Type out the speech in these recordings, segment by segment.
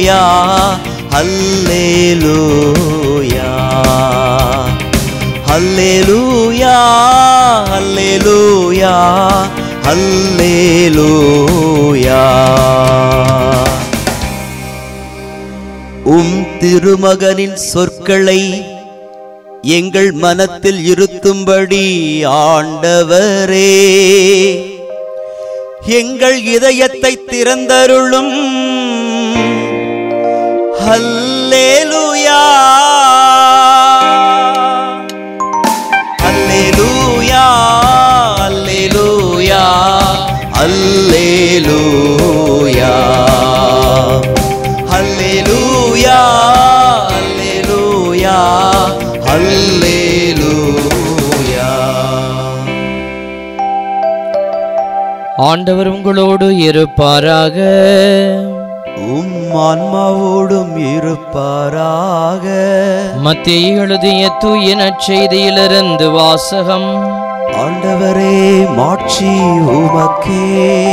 ஹல்லேலூயா ஹல்லேலூயா ஹல்லேலூயா ஹல்லேலூயா ஹல்லேலூயா உம் திருமகனின் சொற்களை எங்கள் மனத்தில் இருத்தும்படி ஆண்டவரே எங்கள் இதயத்தை திறந்தருளும் ஹல்லேலூயா அல்லேலூயா அல்லேலூயா அல்லேலூயா அல்லேலூயா அல்லேலூயா அல்லேலூயா ஆண்டவர் உங்களோடு இருப்பாராக உம் ஆன்மாவோடும் இருப்பாராக மத்திய எழுதிய தூய நற்செய்தியிலிருந்து வாசகம் ஆண்டவரே மாட்சி உமக்கே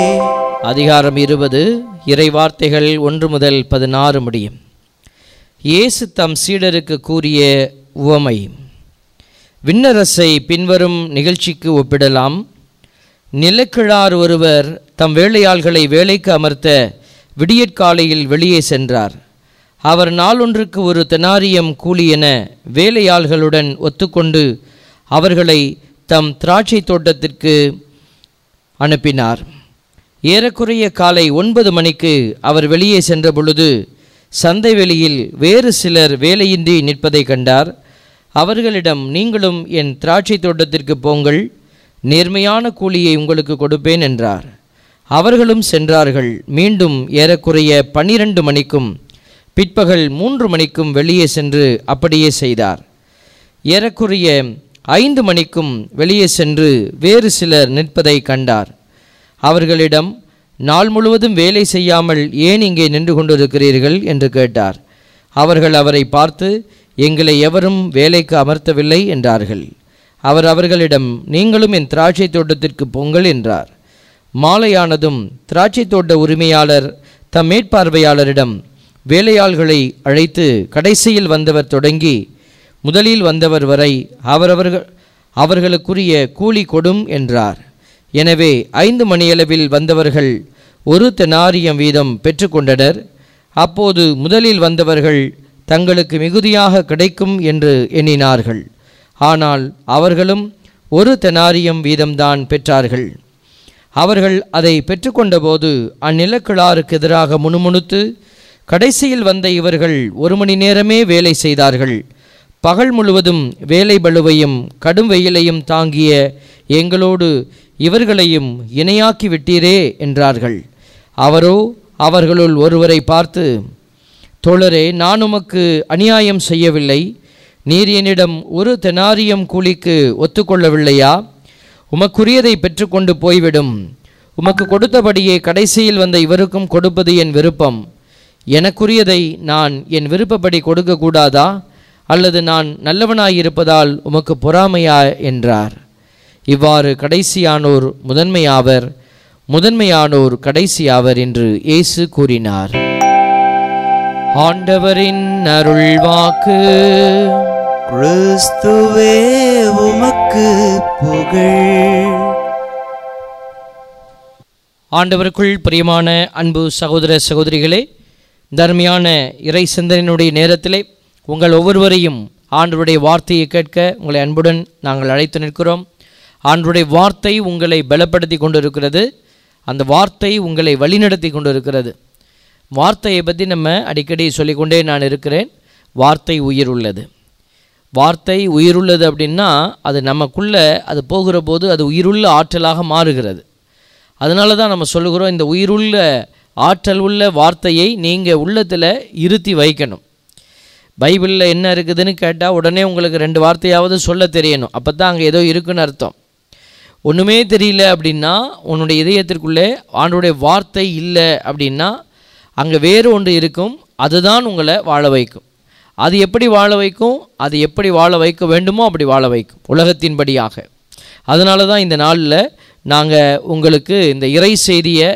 அதிகாரம் இருபது இறை வார்த்தைகள் ஒன்று முதல் பதினாறு முடியும் இயேசு தம் சீடருக்கு கூறிய உவமை விண்ணரசை பின்வரும் நிகழ்ச்சிக்கு ஒப்பிடலாம் நிலக்கிழார் ஒருவர் தம் வேலையாள்களை வேலைக்கு அமர்த்த விடியற்காலையில் வெளியே சென்றார் அவர் நாளொன்றுக்கு ஒரு தெனாரியம் கூலி என வேலையாள்களுடன் ஒத்துக்கொண்டு அவர்களை தம் திராட்சை தோட்டத்திற்கு அனுப்பினார் ஏறக்குறைய காலை ஒன்பது மணிக்கு அவர் வெளியே சென்ற பொழுது சந்தை வெளியில் வேறு சிலர் வேலையின்றி நிற்பதை கண்டார் அவர்களிடம் நீங்களும் என் திராட்சை தோட்டத்திற்கு போங்கள் நேர்மையான கூலியை உங்களுக்கு கொடுப்பேன் என்றார் அவர்களும் சென்றார்கள் மீண்டும் ஏறக்குறைய பன்னிரண்டு மணிக்கும் பிற்பகல் மூன்று மணிக்கும் வெளியே சென்று அப்படியே செய்தார் ஏறக்குறைய ஐந்து மணிக்கும் வெளியே சென்று வேறு சிலர் நிற்பதை கண்டார் அவர்களிடம் நாள் முழுவதும் வேலை செய்யாமல் ஏன் இங்கே நின்று கொண்டிருக்கிறீர்கள் என்று கேட்டார் அவர்கள் அவரை பார்த்து எங்களை எவரும் வேலைக்கு அமர்த்தவில்லை என்றார்கள் அவர் அவர்களிடம் நீங்களும் என் திராட்சை தோட்டத்திற்கு பொங்கல் என்றார் மாலையானதும் திராட்சை தோட்ட உரிமையாளர் தம் மேற்பார்வையாளரிடம் வேலையாள்களை அழைத்து கடைசியில் வந்தவர் தொடங்கி முதலில் வந்தவர் வரை அவரவர்கள் அவர்களுக்குரிய கூலி கொடும் என்றார் எனவே ஐந்து மணியளவில் வந்தவர்கள் ஒரு தெனாரியம் வீதம் பெற்றுக்கொண்டனர் அப்போது முதலில் வந்தவர்கள் தங்களுக்கு மிகுதியாக கிடைக்கும் என்று எண்ணினார்கள் ஆனால் அவர்களும் ஒரு தெனாரியம் வீதம்தான் பெற்றார்கள் அவர்கள் அதை பெற்றுக்கொண்டபோது அந்நிலக்கிழாருக்கு எதிராக முணுமுணுத்து கடைசியில் வந்த இவர்கள் ஒரு மணி நேரமே வேலை செய்தார்கள் பகல் முழுவதும் வேலை பளுவையும் கடும் வெயிலையும் தாங்கிய எங்களோடு இவர்களையும் இணையாக்கி விட்டீரே என்றார்கள் அவரோ அவர்களுள் ஒருவரை பார்த்து தோழரே நான் உமக்கு அநியாயம் செய்யவில்லை நீர் என்னிடம் ஒரு தெனாரியம் கூலிக்கு ஒத்துக்கொள்ளவில்லையா உமக்குரியதை பெற்றுக்கொண்டு போய்விடும் உமக்கு கொடுத்தபடியே கடைசியில் வந்த இவருக்கும் கொடுப்பது என் விருப்பம் எனக்குரியதை நான் என் விருப்பப்படி கொடுக்கக்கூடாதா அல்லது நான் நல்லவனாயிருப்பதால் உமக்கு பொறாமையா என்றார் இவ்வாறு கடைசியானோர் முதன்மையாவர் முதன்மையானோர் கடைசியாவர் என்று இயேசு கூறினார் ஆண்டவரின் அருள்வாக்கு கிறிஸ்துவே உமக்கு புகழ் ஆண்டவருக்குள் பிரியமான அன்பு சகோதர சகோதரிகளே தர்மையான இறை சிந்தனையினுடைய நேரத்திலே உங்கள் ஒவ்வொருவரையும் ஆண்டவருடைய வார்த்தையை கேட்க உங்களை அன்புடன் நாங்கள் அழைத்து நிற்கிறோம் ஆண்டவருடைய வார்த்தை உங்களை பலப்படுத்தி கொண்டிருக்கிறது அந்த வார்த்தை உங்களை வழிநடத்தி கொண்டிருக்கிறது வார்த்தையை பற்றி நம்ம அடிக்கடி சொல்லிக்கொண்டே நான் இருக்கிறேன் வார்த்தை உயிர் உள்ளது வார்த்தை உயிருள்ளது அப்படின்னா அது நமக்குள்ளே அது போகிற போது அது உயிருள்ள ஆற்றலாக மாறுகிறது அதனால தான் நம்ம சொல்லுகிறோம் இந்த உயிருள்ள ஆற்றல் உள்ள வார்த்தையை நீங்கள் உள்ளத்தில் இருத்தி வைக்கணும் பைபிளில் என்ன இருக்குதுன்னு கேட்டால் உடனே உங்களுக்கு ரெண்டு வார்த்தையாவது சொல்ல தெரியணும் அப்போ தான் அங்கே ஏதோ இருக்குன்னு அர்த்தம் ஒன்றுமே தெரியல அப்படின்னா உன்னுடைய இதயத்திற்குள்ளே ஆண்டுடைய வார்த்தை இல்லை அப்படின்னா அங்கே வேறு ஒன்று இருக்கும் அதுதான் உங்களை வாழ வைக்கும் அது எப்படி வாழ வைக்கும் அது எப்படி வாழ வைக்க வேண்டுமோ அப்படி வாழ வைக்கும் உலகத்தின்படியாக அதனால தான் இந்த நாளில் நாங்கள் உங்களுக்கு இந்த இறை செய்தியை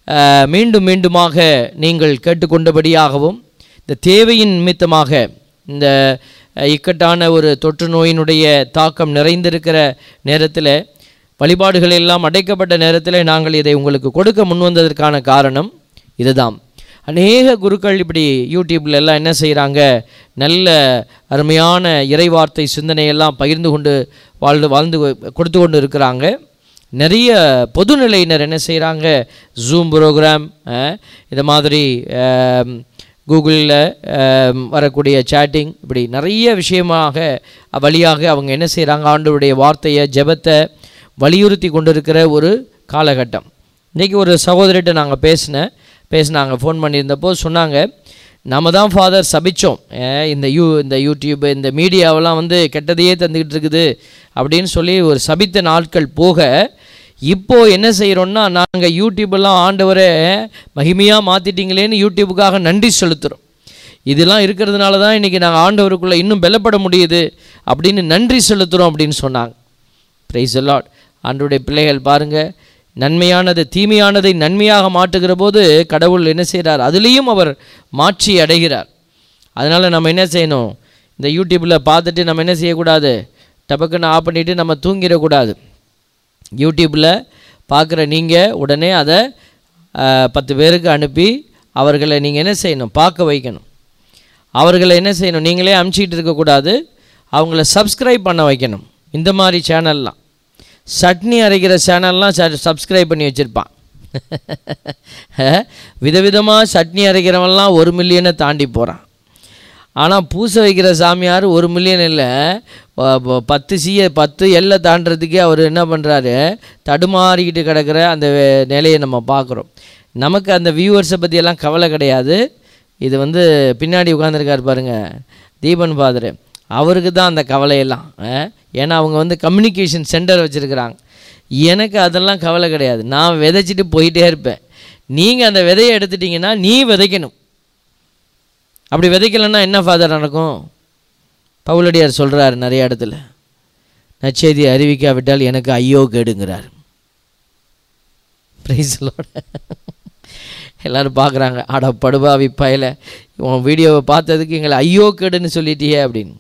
அஹ், மீண்டும் மீண்டுமாக நீங்கள் கேட்டுக்கொண்டபடியாகவும் இந்த தேவையின் நிமித்தமாக இந்த அஹ், இக்கட்டான ஒரு தொற்று நோயினுடைய தாக்கம் நிறைந்திருக்கிற நேரத்தில் வழிபாடுகள் எல்லாம் அடைக்கப்பட்ட நேரத்தில் நாங்கள் இதை உங்களுக்கு கொடுக்க முன்வந்ததற்கான காரணம் இதுதான் அநேக குருக்கள் இப்படி யூடியூப்ல எல்லாம் என்ன செய்கிறாங்க நல்ல அருமையான இறைவார்த்தை சிந்தனையெல்லாம் பகிர்ந்து கொண்டு வாழ்ந்து வாழ்ந்து கொடுத்து கொண்டு இருக்கிறாங்க நிறைய பொதுநிலையினர் என்ன செய்கிறாங்க ஜூம் ப்ரோக்ராம் இது மாதிரி கூகுளில் வரக்கூடிய சேட்டிங் இப்படி நிறைய விஷயமாக வழியாக அவங்க என்ன செய்கிறாங்க ஆண்டவருடைய வார்த்தையை ஜெபத்தை வலியுறுத்தி கொண்டிருக்கிற ஒரு காலகட்டம் இன்றைக்கி ஒரு சகோதரிட்ட நாங்கள் பேசினேன் பேசினாங்க ஃபோன் பண்ணியிருந்தப்போ சொன்னாங்க நம்ம தான் ஃபாதர் சபிச்சோம் அஹ் இந்த யூ இந்த யூடியூப் இந்த மீடியாவெல்லாம் வந்து கெட்டதையே தந்துக்கிட்டு இருக்குது அப்படின்னு சொல்லி ஒரு சபித்த நாட்கள் போக இப்போ என்ன செய்கிறோன்னா நாங்கள் யூடியூபெல்லாம் ஆண்டவரை மகிமையாக மாற்றிட்டீங்களேன்னு யூடியூபுக்காக நன்றி செலுத்துகிறோம் இதெல்லாம் இருக்கிறதுனால தான் இன்றைக்கி நாங்கள் ஆண்டவருக்குள்ளே இன்னும் பலப்பட முடியுது அப்படின்னு நன்றி செலுத்துகிறோம் அப்படின்னு சொன்னாங்க பிரைஸ் லார்ட் ஆண்டவருடைய பிள்ளைகள் பாருங்கள் நன்மையானது தீமையானதை நன்மையாக மாற்றுகிற போது கடவுள் என்ன செய்கிறார் அதுலேயும் அவர் மாற்றி அடைகிறார் அதனால் நம்ம என்ன செய்யணும் இந்த யூடியூப்பில் பார்த்துட்டு நம்ம என்ன செய்யக்கூடாது டபக்குன்னு ஆஃப் பண்ணிவிட்டு நம்ம தூங்கிடக்கூடாது யூடியூப்பில் பார்க்குற நீங்கள் உடனே அதை அஹ், பத்து பேருக்கு அனுப்பி அவர்களை நீங்கள் என்ன செய்யணும் பார்க்க வைக்கணும் அவர்களை என்ன செய்யணும் நீங்களே அமுச்சிக்கிட்டு இருக்கக்கூடாது அவங்கள சப்ஸ்கிரைப் பண்ண வைக்கணும் இந்த மாதிரி சேனல்லாம் சட்னி அரைக்கிற சேனல்லாம் சப்ஸ்கிரைப் பண்ணி வச்சுருப்பான் விதவிதமாக சட்னி அரைக்கிறவன்லாம் ஒரு மில்லியனை தாண்டி போகிறான் ஆனால் பூசை வைக்கிற சாமியார் ஒரு மில்லியன் இல்லை ப- ப- பத்து சீய பத்து எல்லை தாண்டறதுக்கே அவர் என்ன பண்ணுறாரு தடுமாறிக்கிட்டு கிடக்கிற அந்த வே- நிலையை நம்ம பார்க்குறோம் நமக்கு அந்த வியூவர்ஸை பற்றியெல்லாம் கவலை கிடையாது இது வந்து பின்னாடி உட்காந்துருக்காரு பாருங்க தீபன் ஃபாதர் அவருக்கு தான் அந்த கவலையெல்லாம் அஹ். ஏன்னா அவங்க வந்து கம்யூனிகேஷன் சென்டர் வச்சுருக்கிறாங்க எனக்கு அதெல்லாம் கவலை கிடையாது நான் விதைச்சிட்டு போயிட்டே இருப்பேன் நீங்கள் அந்த விதையை எடுத்துட்டிங்கன்னா நீ விதைக்கணும் அப்படி விதைக்கலைன்னா என்ன ஃபாதர் நடக்கும் பவுலடியார் சொல்கிறார் நிறைய இடத்துல நற்செய்தியை அறிவிக்காவிட்டால் எனக்கு ஐயோ கேடுங்கிறார் பிரைஸ் எல்லாரும் பார்க்குறாங்க அட படுபாவி பயல உன் வீடியோவை பார்த்ததுக்கு எங்களை ஐயோ கேடுன்னு சொல்லிட்டியே அப்படின்னு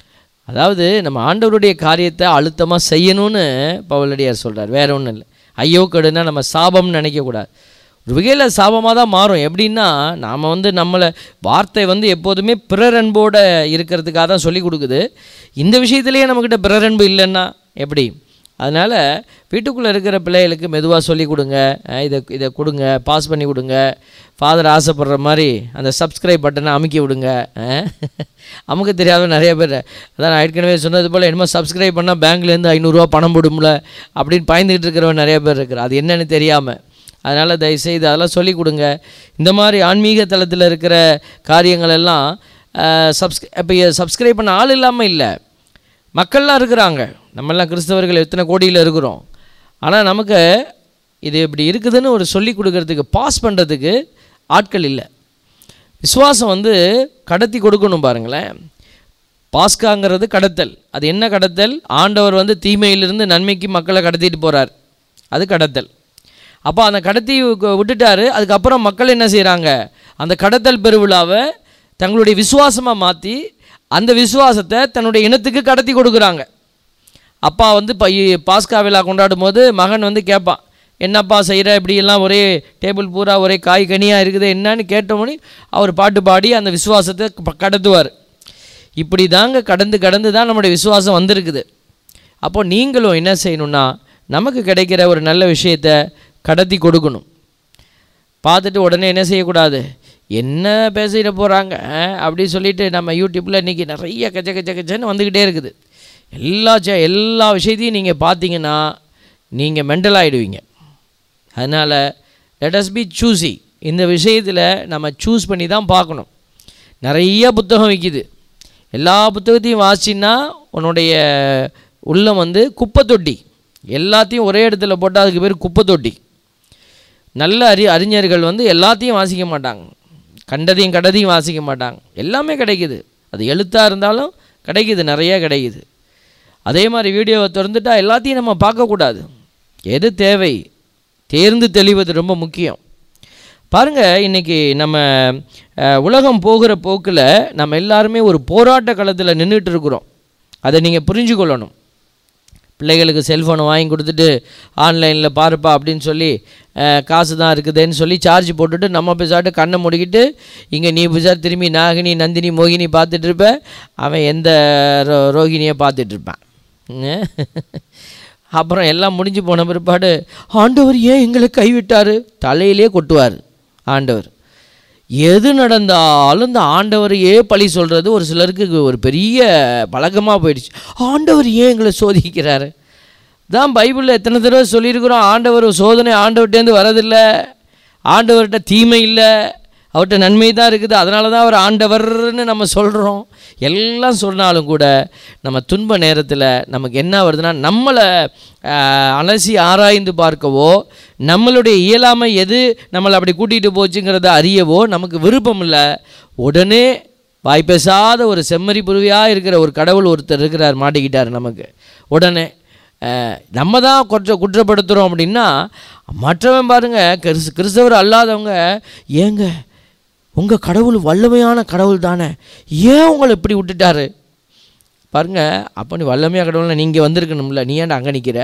அதாவது நம்ம ஆண்டவருடைய காரியத்தை அழுத்தமாக செய்யணும்னு பவுலடியார் சொல்கிறார் வேற ஒன்றும் இல்லை ஐயோ கேடுன்னா நம்ம சாபம்னு நினைக்கக்கூடாது ஒரு வகையில் சாபமாக தான் மாறும் எப்படின்னா நாம் வந்து நம்மளை வார்த்தை வந்து எப்போதுமே பிறர் அன்போட இருக்கிறதுக்காக தான் சொல்லி கொடுக்குது இந்த விஷயத்துலேயே நம்மக்கிட்ட பிறர் அன்பு இல்லைன்னா எப்படி அதனால் வீட்டுக்குள்ளே இருக்கிற பிள்ளைகளுக்கு மெதுவாக சொல்லி கொடுங்க அஹ் இதை இதை கொடுங்க பாஸ் பண்ணி கொடுங்க ஃபாதர் ஆசைப்படுற மாதிரி அந்த சப்ஸ்கிரைப் பட்டனை அமுக்கி விடுங்க அஹ் அமுக்க தெரியாத நிறைய பேர் அதான் நான் ஏற்கனவே சொன்னது போல் என்னமோ சப்ஸ்கிரைப் பண்ணால் பேங்க்லேருந்து ஐநூறுரூவா பணம் போடும்ல அப்படின்னு பயந்துக்கிட்டு இருக்கிறவன் நிறைய பேர் இருக்கிறார் அது என்னன்னு தெரியாமல் அதனால் தயவுசெய்து அதெல்லாம் சொல்லி கொடுங்க இந்த மாதிரி ஆன்மீக தளத்தில் இருக்கிற காரியங்கள் எல்லாம் சப்ஸ்க் இப்போ சப்ஸ்கிரைப் பண்ண ஆள் இல்லாமல் இல்லை மக்கள்லாம் இருக்கிறாங்க நம்மெல்லாம் கிறிஸ்தவர்கள் எத்தனை கோடியில் இருக்கிறோம் ஆனால் நமக்கு இது இப்படி இருக்குதுன்னு ஒரு சொல்லி கொடுக்கறதுக்கு பாஸ் பண்ணுறதுக்கு ஆட்கள் இல்லை விசுவாசம் வந்து கடத்தி கொடுக்கணும் பாருங்களேன் பாஸ்காங்கிறது கடத்தல் அது என்ன கடத்தல் ஆண்டவர் வந்து தீமையிலிருந்து நன்மைக்கு மக்களை கடத்திட்டு போகிறார் அது கடத்தல் அப்போ அந்த கடத்தி கு- விட்டுட்டாரு அதுக்கப்புறம் மக்கள் என்ன செய்கிறாங்க அந்த கடத்தல் பெருவிழாவை தங்களுடைய விசுவாசமாக மாற்றி அந்த விசுவாசத்தை தன்னுடைய இனத்துக்கு கடத்தி கொடுக்குறாங்க அப்பா வந்து ப இ- பாஸ்கா விழா கொண்டாடும் போது மகன் வந்து கேட்பான் என்னப்பா செய்கிற இப்படியெல்லாம் ஒரே டேபிள் பூரா ஒரே காய் கனியாக இருக்குது என்னன்னு கேட்டோன்னே அவர் பாட்டு பாடி அந்த விசுவாசத்தை க- கடத்துவார் இப்படி தாங்க கடந்து கடந்து தான் நம்முடைய விசுவாசம் வந்திருக்குது அப்போ நீங்களும் என்ன செய்யணும்னா நமக்கு கிடைக்கிற ஒரு நல்ல விஷயத்தை கடத்தி கொடுக்கணும் பார்த்துட்டு உடனே என்ன செய்யக்கூடாது என்ன பேசிட போகிறாங்க அப்படி சொல்லிட்டு நம்ம யூடியூப்பில் இன்றைக்கி நிறைய கச்ச கச்ச கச்சன்னு வந்துக்கிட்டே இருக்குது எல்லா ச எல்லா விஷயத்தையும் நீங்கள் பார்த்தீங்கன்னா நீங்கள் மெண்டல் ஆகிடுவீங்க அதனால் லெட் அஸ் பி சூஸி இந்த விஷயத்தில் நம்ம சூஸ் பண்ணி தான் பார்க்கணும் நிறைய புத்தகம் விற்கிது எல்லா புத்தகத்தையும் வாசிச்சின்னா உன்னுடைய உள்ளம் வந்து குப்பை தொட்டி எல்லாத்தையும் ஒரே இடத்துல போட்டால் அதுக்கு பேர் குப்பை தொட்டி நல்ல அறி அறிஞர்கள் வந்து எல்லாத்தையும் வாசிக்க மாட்டாங்க கண்டதையும் கடதையும் வாசிக்க மாட்டாங்க எல்லாமே கிடைக்குது அது எழுத்தாக இருந்தாலும் கிடைக்குது நிறைய கிடைக்குது அதே மாதிரி வீடியோவை திறந்துட்டா எல்லாத்தையும் நம்ம பார்க்கக்கூடாது எது தேவை தேர்ந்து தெளிவது ரொம்ப முக்கியம் பாருங்க இன்னைக்கு நம்ம அஹ், உலகம் போகிற போக்கில் நம்ம எல்லாருமே ஒரு போராட்ட களத்தில் நின்றுட்டு இருக்கிறோம் அதை நீங்கள் புரிஞ்சு கொள்ளணும் பிள்ளைகளுக்கு செல்ஃபோனை வாங்கி கொடுத்துட்டு ஆன்லைனில் பாருப்பா அப்படின்னு சொல்லி அஹ், காசு தான் இருக்குதுன்னு சொல்லி சார்ஜ் போட்டுட்டு நம்ம பேசாட்டு கண்ணை முடிக்கிட்டு இங்கே நீ பேசாட்டு திரும்பி நாகினி நந்தினி மோகினி பார்த்துட்டு இருப்ப அவன் எந்த ரோ ரோகிணியை பார்த்துட்டு இருப்பான் உம். அப்புறம் எல்லாம் முடிஞ்சு போன பிற்பாடு ஆண்டவர் ஏன் எங்களை கைவிட்டார் தலையிலே கொட்டுவார் ஆண்டவர் எது நடந்தாலும் இந்த ஆண்டவரையே பழி சொல்கிறது ஒரு சிலருக்கு ஒரு பெரிய பழக்கமாக போயிடுச்சு ஆண்டவர் ஏன் எங்களை சோதிக்கிறாரு தான் பைபிளில் எத்தனை தடவை சொல்லியிருக்கிறோம் ஆண்டவர் சோதனை ஆண்டவர்கிட்டேருந்து வரதில்லை ஆண்டவர்கிட்ட தீமை இல்லை அவர்கிட்ட நன்மை தான் இருக்குது அதனால தான் அவர் ஆண்டவர்னு நம்ம சொல்கிறோம் எல்லாம் சொன்னாலும் கூட நம்ம துன்ப நேரத்தில் நமக்கு என்ன வருதுன்னா நம்மளை ஆஹ், அலசி ஆராய்ந்து பார்க்கவோ நம்மளுடைய இயலாமை எது நம்மளை அப்படி கூட்டிகிட்டு போச்சுங்கிறத அறியவோ நமக்கு விருப்பம் இல்லை உடனே வாய் பேசாத ஒரு செம்மறி புருவியாக இருக்கிற ஒரு கடவுள் ஒருத்தர் இருக்கிறார் மாட்டிக்கிட்டார் நமக்கு உடனே அஹ், நம்ம தான் கொஞ்சம் குற்றப்படுத்துகிறோம் அப்படின்னா மற்றவன் பாருங்க கிறிஸ் கிறிஸ்தவர் அல்லாதவங்க ஏங்க உங்கள் கடவுள் வல்லமையான கடவுள் தானே ஏன் உங்களை இப்படி விட்டுட்டாரு பாருங்க அப்போ நீ வல்லமையாக கடவுள்னா நீங்கள் வந்திருக்கணும்ல நீ ஏன்டா அங்கே நிற்கிற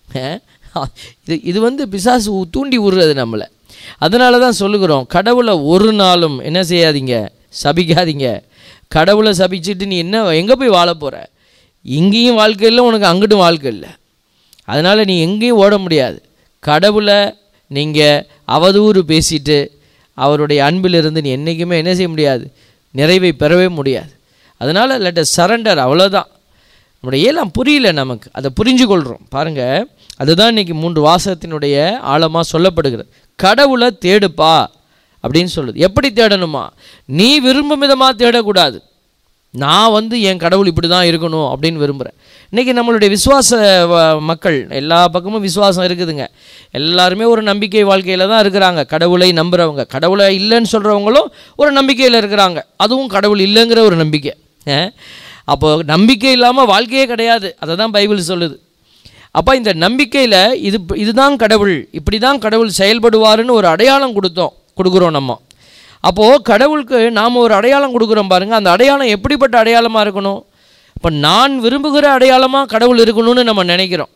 இது இது வந்து பிசாசு ஊ- தூண்டி விடுறது நம்மளை அதனால தான் சொல்லுகிறோம் கடவுளை ஒரு நாளும் என்ன செய்யாதீங்க சபிக்காதீங்க கடவுளை சபிச்சுட்டு நீ என்ன எங்கே போய் வாழ போகிற இங்கேயும் வாழ்க்கை இல்லை உனக்கு அங்கிட்டும் வாழ்க்கை இல்லை அதனால் நீ எங்கேயும் ஓட முடியாது கடவுளை நீங்கள் அவதூறு பேசிட்டு அவருடைய அன்பிலிருந்து நீ என்றைக்குமே என்ன செய்ய முடியாது நிறைவை பெறவே முடியாது அதனால் லெட் சரண்டர் அவ்வளோதான் நம்முடைய ஏலாம் புரியல நமக்கு அதை புரிஞ்சு கொள்கிறோம் பாருங்கள் அதுதான் இன்றைக்கி மூன்று வாசகத்தினுடைய ஆழமாக சொல்லப்படுகிறது கடவுளை தேடுப்பா அப்படின்னு சொல்லுது எப்படி தேடணுமா நீ விரும்பும் விதமாக தேடக்கூடாது நான் வந்து என் கடவுள் இப்படி தான் இருக்கணும் அப்படின்னு விரும்புகிறேன் இன்றைக்கி நம்மளுடைய விசுவாச வ- மக்கள் எல்லா பக்கமும் விசுவாசம் இருக்குதுங்க எல்லாருமே ஒரு நம்பிக்கை வாழ்க்கையில் தான் இருக்கிறாங்க கடவுளை நம்புகிறவங்க கடவுளை இல்லைன்னு சொல்கிறவங்களும் ஒரு நம்பிக்கையில் இருக்கிறாங்க அதுவும் கடவுள் இல்லைங்கிற ஒரு நம்பிக்கை அஹ். அப்போ நம்பிக்கை இல்லாமல் வாழ்க்கையே கிடையாது அதை தான் பைபிள் சொல்லுது அப்போ இந்த நம்பிக்கையில் இது இதுதான் கடவுள் இப்படி தான் கடவுள் செயல்படுவாருன்னு ஒரு அடையாளம் கொடுத்தோம் கொடுக்குறோம் நம்ம அப்போது கடவுளுக்கு நாம் ஒரு அடையாளம் கொடுக்குறோம் பாருங்கள் அந்த அடையாளம் எப்படிப்பட்ட அடையாளமாக இருக்கணும் இப்போ நான் விரும்புகிற அடையாளமாக கடவுள் இருக்கணும்னு நம்ம நினைக்கிறோம்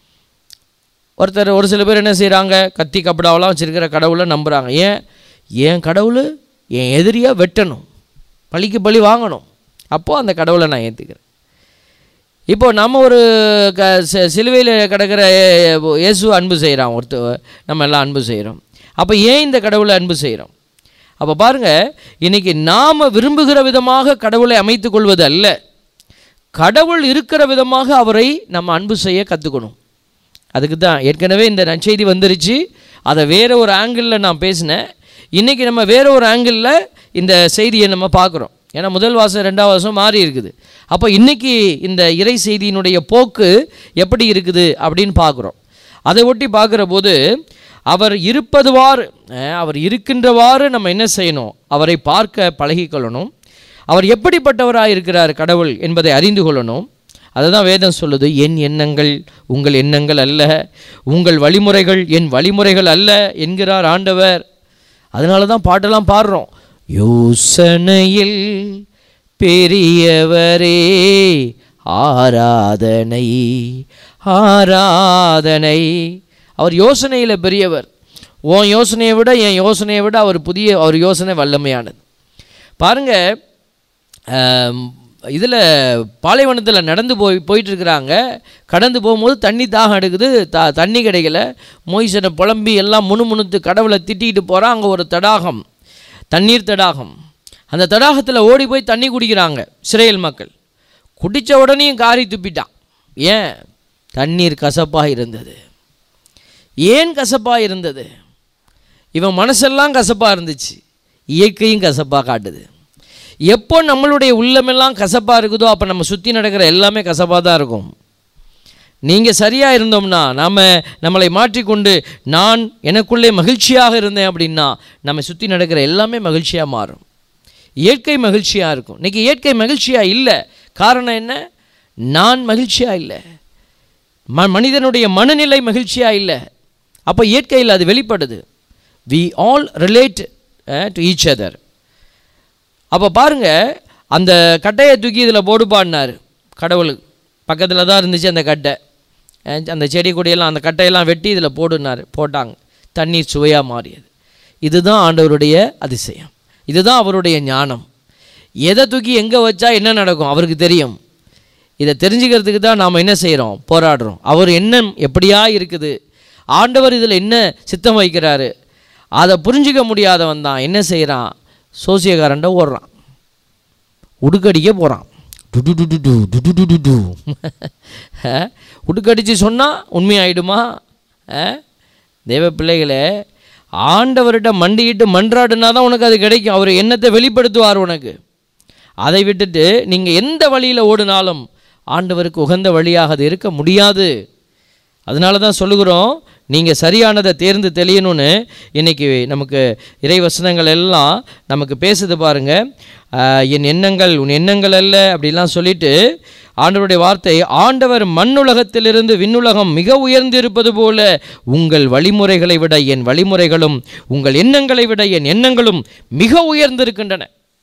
ஒருத்தர் ஒரு சில பேர் என்ன செய்கிறாங்க கத்தி கப்படாவெல்லாம் வச்சுருக்கிற கடவுளை நம்புகிறாங்க ஏன் என் கடவுள் என் எதிரியாக வெட்டணும் பழிக்கு பழி வாங்கணும் அப்போது அந்த கடவுளை நான் ஏற்றுக்கிறேன் இப்போ நம்ம ஒரு க சிலுவையில் கிடக்கிற ஏ- இயேசு அன்பு செய்கிறான் ஒருத்தர் நம்ம எல்லாம் அன்பு செய்கிறோம் அப்போ ஏன் இந்த கடவுளை அன்பு செய்கிறோம் அப்போ பாருங்கள் இன்றைக்கி நாம் விரும்புகிற விதமாக கடவுளை அமைத்து கொள்வது அல்ல கடவுள் இருக்கிற விதமாக அவரை நம்ம அன்பு செய்ய கற்றுக்கணும் அதுக்கு தான் ஏற்கனவே இந்த நற்செய்தி வந்துருச்சு அதை வேற ஒரு ஆங்கிளில் நான் பேசினேன் இன்றைக்கி நம்ம வேற ஒரு ஆங்கிளில் இந்த செய்தியை நம்ம பார்க்குறோம் ஏன்னா முதல் வாசம் ரெண்டாவது வாசம் மாறி இருக்குது அப்போ இன்றைக்கி இந்த இறை செய்தியினுடைய போக்கு எப்படி இருக்குது அப்படின்னு பார்க்குறோம் அதை ஒட்டி பார்க்குற போது அவர் இருப்பதுவாறு அஹ், அவர் இருக்கின்றவாறு நம்ம என்ன செய்யணும் அவரை பார்க்க பழகிக்கொள்ளணும் அவர் எப்படிப்பட்டவராக இருக்கிறார் கடவுள் என்பதை அறிந்து கொள்ளணும் அதுதான் வேதம் சொல்லுது என் எண்ணங்கள் உங்கள் எண்ணங்கள் அல்ல உங்கள் வழிமுறைகள் என் வழிமுறைகள் அல்ல என்கிறார் ஆண்டவர் அதனால தான் பாட்டெல்லாம் பாடுறோம் யோசனையில் பெரியவரே ஆராதனை ஆராதனை அவர் யோசனையில் பெரியவர் உன் யோசனையை விட என் யோசனையை விட அவர் புதிய அவர் யோசனை வல்லமையானது பாருங்க இதில் பாலைவனத்தில் நடந்து போய் போயிட்டுருக்குறாங்க கடந்து போகும்போது தண்ணி தாகம் எடுக்குது த தண்ணி கிடைக்கல மொய்சனை புலம்பி எல்லாம் முணுமுணுத்து கடவுளை திட்டிகிட்டு போகிறான் அங்கே ஒரு தடாகம் தண்ணீர் தடாகம் அந்த தடாகத்தில் ஓடி போய் தண்ணி குடிக்கிறாங்க இஸ்ரேல் மக்கள் குடித்த உடனேயும் காரி துப்பிட்டான் ஏன் தண்ணீர் கசப்பாக இருந்தது ஏன் கசப்பாக இருந்தது இவன் மனசெல்லாம் கசப்பாக இருந்துச்சு இயற்கையும் கசப்பாக காட்டுது எப்போ நம்மளுடைய உள்ளமெல்லாம் கசப்பாக இருக்குதோ அப்போ நம்ம சுற்றி நடக்கிற எல்லாமே கசப்பாக தான் இருக்கும் நீங்கள் சரியாக இருந்தோம்னா நாம் நம்மளை மாற்றிக்கொண்டு நான் எனக்குள்ளே மகிழ்ச்சியாக இருந்தேன் அப்படின்னா நம்ம சுற்றி நடக்கிற எல்லாமே மகிழ்ச்சியாக மாறும் இயற்கை மகிழ்ச்சியாக இருக்கும் இன்றைக்கி இயற்கை மகிழ்ச்சியாக இல்லை காரணம் என்ன நான் மகிழ்ச்சியாக இல்லை ம மனிதனுடைய மனநிலை மகிழ்ச்சியாக இல்லை அப்போ இயற்கையில் அது வெளிப்படுது we all relate to each other அப்போ பாருங்க அந்த கட்டையை தூக்கி இதில் போடுப்பான்னாரு கடவுள் பக்கத்தில் தான் இருந்துச்சு அந்த கட்டை அஹ் அந்த செடி கொடியெல்லாம் அந்த கட்டையெல்லாம் வெட்டி இதில் போடுனார் போட்டாங்க தண்ணீர் சுவையாக மாறியது இதுதான் ஆண்டவருடைய அதிசயம் இதுதான் அவருடைய ஞானம் எதை தூக்கி எங்கே வச்சா என்ன நடக்கும் அவருக்கு தெரியும் இதை தெரிஞ்சுக்கிறதுக்கு தான் நாம் என்ன செய்கிறோம் போராடுறோம் அவர் எண்ணம் எப்படியா இருக்குது ஆண்டவர் இதில் என்ன சித்தம் வைக்கிறாரு அதை புரிஞ்சிக்க முடியாதவன் தான் என்ன செய்கிறான் சோசியக்காரன்ட்ட ஓடுறான் உடுக்கடிக்க போகிறான் டு டு டு டு டு டு டு டு டு. அஹ், உடுக்கடிச்சு சொன்னால் உண்மையாயிடுமா அஹ்? தேவ பிள்ளைகளே ஆண்டவர்கிட்ட மண்டியிட்டு மன்றாடுனா தான் உனக்கு அது கிடைக்கும் அவர் எண்ணத்தை வெளிப்படுத்துவார் உனக்கு அதை விட்டுட்டு நீங்கள் எந்த வழியில் ஓடினாலும் ஆண்டவருக்கு உகந்த வழியாக அது இருக்க முடியாது அதனால தான் சொல்லுகிறோம் நீங்கள் சரியானதை தேர்ந்து தெளியணும்னு இன்றைக்கி நமக்கு இறைவசனங்கள் எல்லாம் நமக்கு பேசுது பாருங்க ஆஹ், என் எண்ணங்கள் உன் எண்ணங்கள் அல்ல அப்படிலாம் சொல்லிட்டு ஆண்டவருடைய வார்த்தை ஆண்டவர் மண்ணுலகத்திலிருந்து விண்ணுலகம் மிக உயர்ந்திருப்பது போல உங்கள் வழிமுறைகளை விட என் வழிமுறைகளும் உங்கள் எண்ணங்களை விட என் எண்ணங்களும் மிக உயர்ந்திருக்கின்றன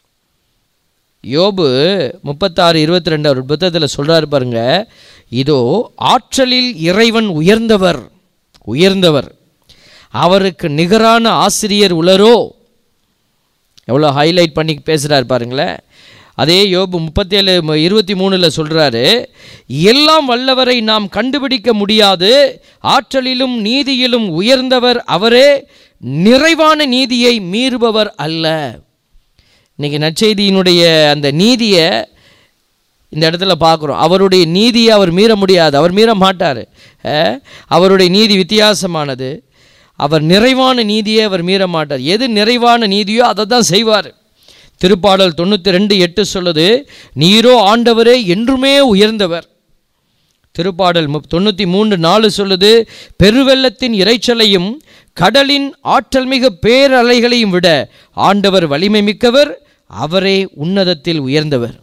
யோபு முப்பத்தாறு இருபத்தி ரெண்டு அவர் புத்தகத்தில் சொல்கிறாரு பாருங்க இதோ ஆற்றலில் இறைவன் உயர்ந்தவர் உயர்ந்தவர் அவருக்கு நிகரான ஆசிரியர் உளரோ எவ்வளோ ஹைலைட் பண்ணி பேசுகிறார் பாருங்களேன் அதே யோபு முப்பத்தேழு இருபத்தி மூணில் சொல்கிறாரு எல்லாம் வல்லவரை நாம் கண்டுபிடிக்க முடியாது ஆற்றலிலும் நீதியிலும் உயர்ந்தவர் அவரே நிறைவான நீதியை மீறுபவர் அல்ல இன்னைக்கு நற்செய்தியினுடைய அந்த நீதியை இந்த இடத்துல பார்க்குறோம் அவருடைய நீதியை அவர் மீற முடியாது அவர் மீற மாட்டார் அஹ், அவருடைய நீதி வித்தியாசமானது அவர் நிறைவான நீதியை அவர் மீற மாட்டார் எது நிறைவான நீதியோ அதை தான் செய்வார் திருப்பாடல் தொண்ணூற்றி ரெண்டு எட்டு சொல்லுது நீரோ ஆண்டவரே என்றுமே உயர்ந்தவர் திருப்பாடல் முப் தொண்ணூற்றி மூன்று நாலு சொல்லுது பெருவெள்ளத்தின் இரைச்சலையும் கடலின் ஆற்றல் மிகு பேரலைகளையும் விட ஆண்டவர் வலிமை மிக்கவர் அவரே உன்னதத்தில் உயர்ந்தவர்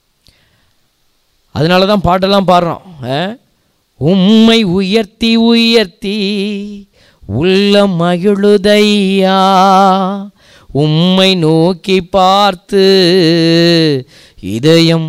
அதனால தான் பாட்டெல்லாம் பாடுறோம் அஹ்? உம்மை உயர்த்தி உயர்த்தி உள்ள மகிழுதையா உம்மை நோக்கி பார்த்து இதயம்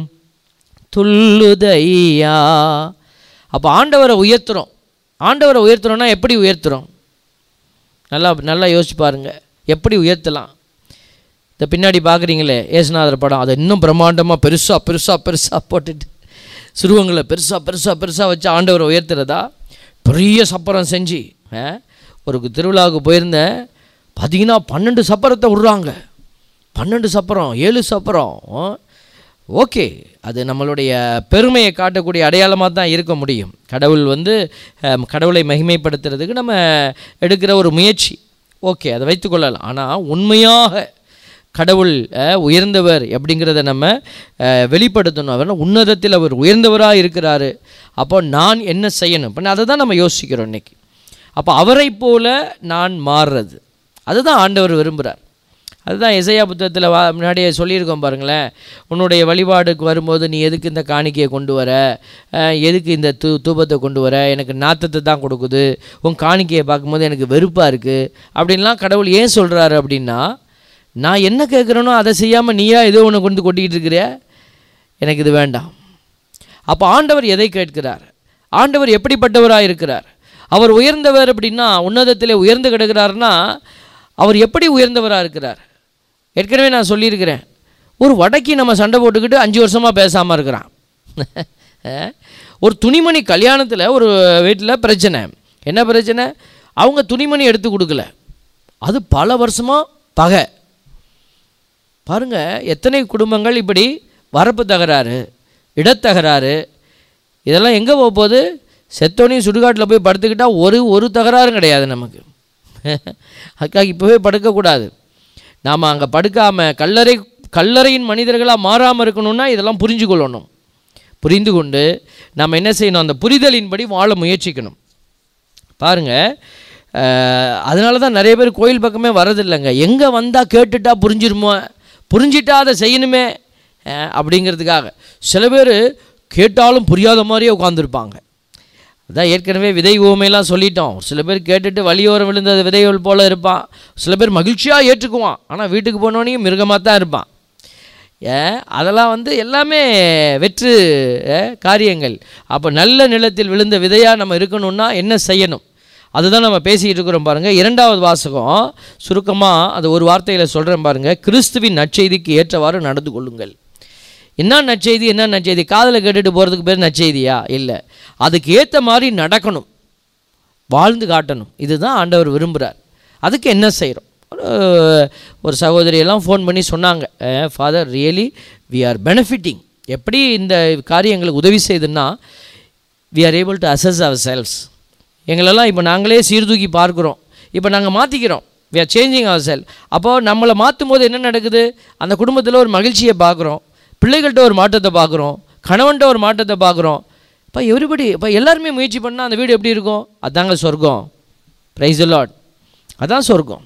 துள்ளுதையா அப்போ ஆண்டவரை உயர்த்துறோம் ஆண்டவரை உயர்த்துறோம்னா எப்படி உயர்த்துறோம் நல்லா நல்லா யோசிச்சு பாருங்க எப்படி உயர்த்தலாம் இந்த பின்னாடி பார்க்குறீங்களே ஏசுநாதர் படம் அதை இன்னும் பிரம்மாண்டமாக பெருசாக பெருசாக பெருசாக போட்டுட்டு சிறுவங்களை பெருசாக பெருசாக பெருசாக வச்சு ஆண்டவரை உயர்த்துறதா பெரிய சப்பரம் செஞ்சு ஆ, ஒரு திருவிழாவுக்கு போயிருந்தேன் பார்த்தீங்கன்னா பன்னெண்டு சப்பரத்தை விட்றாங்க பன்னெண்டு சப்பரம் ஏழு சப்பரம் ஆ. ஓகே அது நம்மளுடைய பெருமையை காட்டக்கூடிய அடையாளமாக தான் இருக்க முடியும் கடவுள் வந்து அஹ், கடவுளை மகிமைப்படுத்துறதுக்கு நம்ம எடுக்கிற ஒரு முயற்சி ஓகே அதை வைத்துக்கொள்ளலாம் ஆனால் உண்மையாக கடவுள் அஹ், உயர்ந்தவர் அப்படிங்கிறத நம்ம அஹ், வெளிப்படுத்தணும் அவர் உன்னதத்தில் அவர் உயர்ந்தவராக இருக்கிறாரு அப்போ நான் என்ன செய்யணும் இப்போ அதை தான் நம்ம யோசிக்கிறோம் இன்னைக்கு அப்போ அவரை போல நான் மாறுறது அதுதான் ஆண்டவர் விரும்புகிறார் அதுதான் இசையா புத்தகத்தில் வா முன்னாடியே சொல்லியிருக்கோம் பாருங்களேன் உன்னுடைய வழிபாடுக்கு வரும்போது நீ எதுக்கு இந்த காணிக்கையை கொண்டு வர அஹ், எதுக்கு இந்த தூ தூபத்தை கொண்டு வர எனக்கு நாத்தத்தை தான் கொடுக்குது உன் காணிக்கையை பார்க்கும்போது எனக்கு வெறுப்பாக இருக்குது அப்படின்லாம் கடவுள் ஏன் சொல்கிறாரு அப்படின்னா நான் என்ன கேட்குறேனோ அதை செய்யாமல் நீயா ஏதோ ஒன்று கொண்டு கொட்டிக்கிட்டு இருக்கிற எனக்கு இது வேண்டாம் அப்போ ஆண்டவர் எதை கேட்கிறார் ஆண்டவர் எப்படிப்பட்டவராக இருக்கிறார் அவர் உயர்ந்தவர் அப்படின்னா உன்னதத்திலே உயர்ந்து கிடக்கிறாருன்னா அவர் எப்படி உயர்ந்தவராக இருக்கிறார் ஏற்கனவே நான் சொல்லியிருக்கிறேன் ஒரு வடக்கி நம்ம சண்டை போட்டுக்கிட்டு அஞ்சு வருஷமாக பேசாமல் இருக்கிறான் அஹ், ஒரு துணிமணி கல்யாணத்தில் ஒரு வீட்டில் பிரச்சனை என்ன பிரச்சனை அவங்க துணிமணி எடுத்து கொடுக்கல அது பல வருஷமாக பகை பாருங்க எத்தனை குடும்பங்கள் இப்படி வரப்பு தகராறு இடத்தகராறு இதெல்லாம் எங்கே போக போகுது செத்தோனையும் சுடுகாட்டில் போய் படுத்துக்கிட்டா ஒரு ஒரு தகராறும் கிடையாது நமக்கு அதுக்காக இப்போவே படுக்கக்கூடாது நாம் அங்கே படுக்காமல் கல்லறை கல்லறையின் மனிதர்களாக மாறாமல் இருக்கணும்னா இதெல்லாம் புரிஞ்சு கொள்ளணும் புரிந்து கொண்டு நாம் என்ன செய்யணும் அந்த புரிதலின்படி வாழ முயற்சிக்கணும் பாருங்க அஹ், அதனால தான் நிறைய பேர் கோயில் பக்கமே வரதில்லைங்க எங்கே வந்தால் கேட்டுட்டா புரிஞ்சிருமோ புரிஞ்சிட்டா அதை செய்யணுமே அஹ், அப்படிங்கிறதுக்காக சில பேர் கேட்டாலும் புரியாத மாதிரியே உட்காந்துருப்பாங்க அதான் ஏற்கனவே விதை ஊமையெல்லாம் சொல்லிட்டோம் ஒரு சில பேர் கேட்டுட்டு வழியோரம் விழுந்த விதைகள் போல இருப்பான் சில பேர் மகிழ்ச்சியாக ஏற்றுக்குவான் ஆனால் வீட்டுக்கு போனோடனே மிருகமாக தான் இருப்பான் ஏன் அதெல்லாம் வந்து எல்லாமே வெற்று அஹ், காரியங்கள் அப்போ நல்ல நிலத்தில் விழுந்த விதையாக நம்ம இருக்கணும்னா என்ன செய்யணும் அதுதான் நம்ம பேசிக்கிட்டு இருக்கிறோம் பாருங்கள் இரண்டாவது வாசகம் சுருக்கமாக அது ஒரு வார்த்தையில் சொல்கிறேன் பாருங்கள் கிறிஸ்துவின் நற்செய்திக்கு ஏற்றவாறு நடந்து கொள்ளுங்கள் என்ன நற்செய்தி என்ன நற்செய்தி காதில் கேட்டுட்டு போகிறதுக்கு பேர் நற்செய்தியா இல்லை அதுக்கு ஏற்ற மாதிரி நடக்கணும் வாழ்ந்து காட்டணும் இதுதான் ஆண்டவர் விரும்புகிறார் அதுக்கு என்ன செய்கிறோம் ஒரு சகோதரியெல்லாம் ஃபோன் பண்ணி சொன்னாங்க father really we are benefiting எப்படி இந்த காரியங்களுக்கு உதவி செய்யுதுன்னா we are able to assess our cells எங்களெல்லாம் இப்போ நாங்களே சீர்தூக்கி பார்க்குறோம் இப்போ நாங்கள் மாற்றிக்கிறோம் we are changing our cell அப்போது நம்மளை மாற்றும் போது என்ன நடக்குது அந்த குடும்பத்தில் ஒரு மகிழ்ச்சியை பார்க்குறோம் பிள்ளைகள்கிட்ட ஒரு மாற்றத்தை பார்க்குறோம் கணவன்கிட்ட ஒரு மாற்றத்தை பார்க்குறோம் இப்போ எவ்ரிபடி இப்போ எல்லாருமே முயற்சி பண்ணால் அந்த வீடு எப்படி இருக்கும் அதாங்க சொர்க்கம் ப்ரைஸ் லாட் அதான் சொர்க்கம்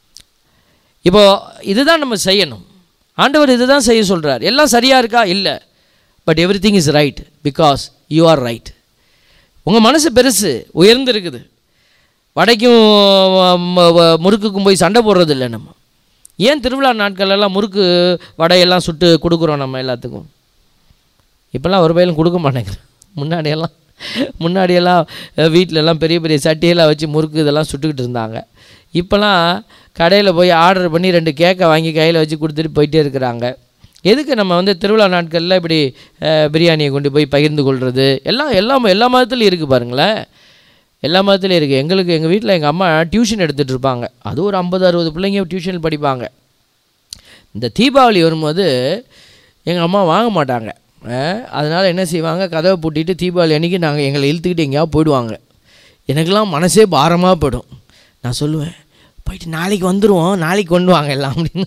இப்போ இதுதான் நம்ம செய்யணும் ஆண்டவர் இதுதான் செய்ய சொல்கிறார் எல்லாம் சரியாக இருக்கா இல்லை but everything is right because you are right உங்கள் மனசு பெருசு உயர்ந்து இருக்குது வடைக்கும் ம, வ- முறுக்குக்கும் போய் சண்டை போடுறது இல்லை நம்ம ஏன் திருவிழா நாட்களெல்லாம் முறுக்கு வடையெல்லாம் சுட்டு கொடுக்குறோம் நம்ம எல்லாத்துக்கும் இப்போல்லாம் ஒரு பயிலும் கொடுக்க மாட்டேங்கிறேன் முன்னாடியெல்லாம் முன்னாடியெல்லாம் அஹ், வீட்ல எல்லாம் பெரிய பெரிய சட்டியெல்லாம் வச்சு முறுக்கு இதெல்லாம் சுட்டுக்கிட்டு இருந்தாங்க இப்போல்லாம் கடையில் போய் ஆர்டர் பண்ணி ரெண்டு கேக்கை வாங்கி கையில் வச்சு கொடுத்துட்டு போயிட்டே இருக்கிறாங்க எதுக்கு நம்ம வந்து திருவிழா நாட்களில் இப்படி அஹ், பிரியாணியை கொண்டு போய் பகிர்ந்து கொள்வது எல்லாம் எல்லாம் எல்லா மதத்துலையும் இருக்குது பாருங்களேன் எல்லா மதத்துலையும் இருக்குது எங்களுக்கு எங்கள் வீட்டில் எங்கள் அம்மா டியூஷன் எடுத்துகிட்டு இருப்பாங்க அது ஒரு ஐம்பது அறுபது பிள்ளைங்க டியூஷன் படிப்பாங்க இந்த தீபாவளி வரும்போது எங்கள் அம்மா வாங்க மாட்டாங்க அதனால் என்ன செய்வாங்க கதவை பூட்டிட்டு தீபாவளி அன்றைக்கி நாங்கள் எங்களை இழுத்துக்கிட்டு எங்கேயாவது போயிடுவாங்க எனக்கெல்லாம் மனசே பாரமாக போயிடும் நான் சொல்லுவேன் போயிட்டு நாளைக்கு வந்துடுவோம் நாளைக்கு கொண்டு வாங்க எல்லாம் அப்படின்னு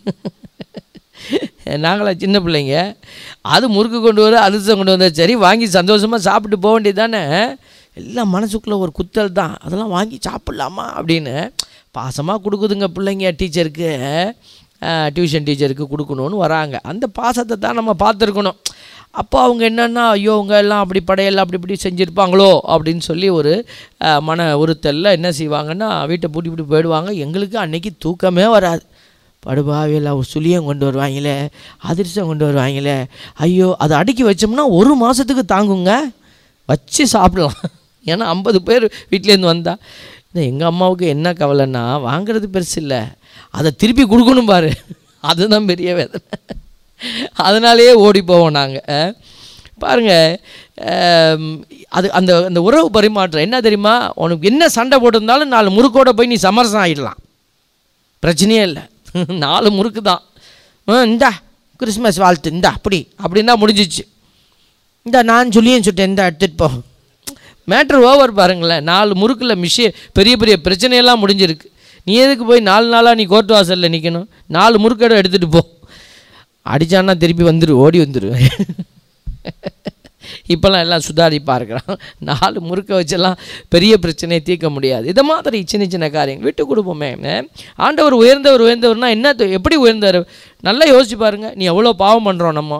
நாங்களாம் சின்ன பிள்ளைங்க அது முறுக்கு கொண்டு வர அதிர்ஷ்டம் கொண்டு வந்தால் சரி வாங்கி சந்தோஷமாக சாப்பிட்டு போக வேண்டியது தானே எல்லாம் மனசுக்குள்ளே ஒரு குத்தல் தான் அதெல்லாம் வாங்கி சாப்பிட்லாமா அப்படின்னு பாசமாக கொடுக்குதுங்க பிள்ளைங்க டீச்சருக்கு டியூஷன் டீச்சருக்கு கொடுக்கணும்னு வராங்க அந்த பாசத்தை தான் நம்ம பார்த்துருக்கணும் அப்போ அவங்க என்னென்னா ஐயோ அவங்க எல்லாம் அப்படி படையெல்லாம் அப்படி இப்படி செஞ்சுருப்பாங்களோ அப்படின்னு சொல்லி ஒரு அஹ், மன உறுத்தலில் என்ன செய்வாங்கன்னா வீட்டை பூட்டி பூட்டி போயிடுவாங்க எங்களுக்கு அன்னைக்கு தூக்கமே வராது படுபாவியெல்லாம் ஒரு சுழியம் கொண்டு வருவாங்களே அதிர்ஷ்டம் கொண்டு வருவாங்களே ஐயோ அதை அடுக்கி வச்சோம்னா ஒரு மாதத்துக்கு தாங்குங்க வச்சு சாப்பிடலாம் ஏன்னா ஐம்பது பேர் வீட்டிலேருந்து வந்தா எங்கள் அம்மாவுக்கு என்ன கவலைன்னா வாங்குறது பெருசு இல்லை அதை திருப்பி கொடுக்கணும் பாரு அதுதான் பெரிய வேதனை அதனாலேயே ஓடி போவோம் நாங்கள் பாருங்கள் அது அந்த அந்த உறவு பரிமாற்றம் என்ன தெரியுமா உனக்கு என்ன சண்டை போட்டிருந்தாலும் நாலு முறுக்கோட போய் நீ சமரசம் ஆகிடலாம் பிரச்சனையே இல்லை நாலு முறுக்கு தான் ஆ, இந்தா கிறிஸ்மஸ் வாழ்த்து இந்தா அப்படி அப்படின்னா முடிஞ்சிச்சு இந்த நான் சொல்லியும் சுட்டேன் இந்த எடுத்துகிட்டு போ மேட்ரு ஓவர் பாருங்களேன் நாலு முறுக்கில் மிஷே பெரிய பெரிய பிரச்சனையெல்லாம் முடிஞ்சிருக்கு நீ எதுக்கு போய் நாலு நாளாக நீ கோர்ட் வாசலில் நிற்கணும் நாலு முறுக்கடை எடுத்துகிட்டு போ அடிச்சான்னா திருப்பி வந்துரு ஓடி வந்துரு இப்போல்லாம் எல்லாம் சுதாரிப்பாக இருக்கிறான் நாலு முறுக்க வச்செல்லாம் பெரிய பிரச்சனையை தீர்க்க முடியாது இதை மாதிரி சின்ன சின்ன காரியங்கள் விட்டு கொடுப்போமே அஹ். ஆண்டவர் உயர்ந்தவர் உயர்ந்தவர்னா என்ன தெ- எப்படி உயர்ந்தார் நல்லா யோசிச்சு பாருங்க நீ எவ்வளோ பாவம் பண்ணுறோம் நம்ம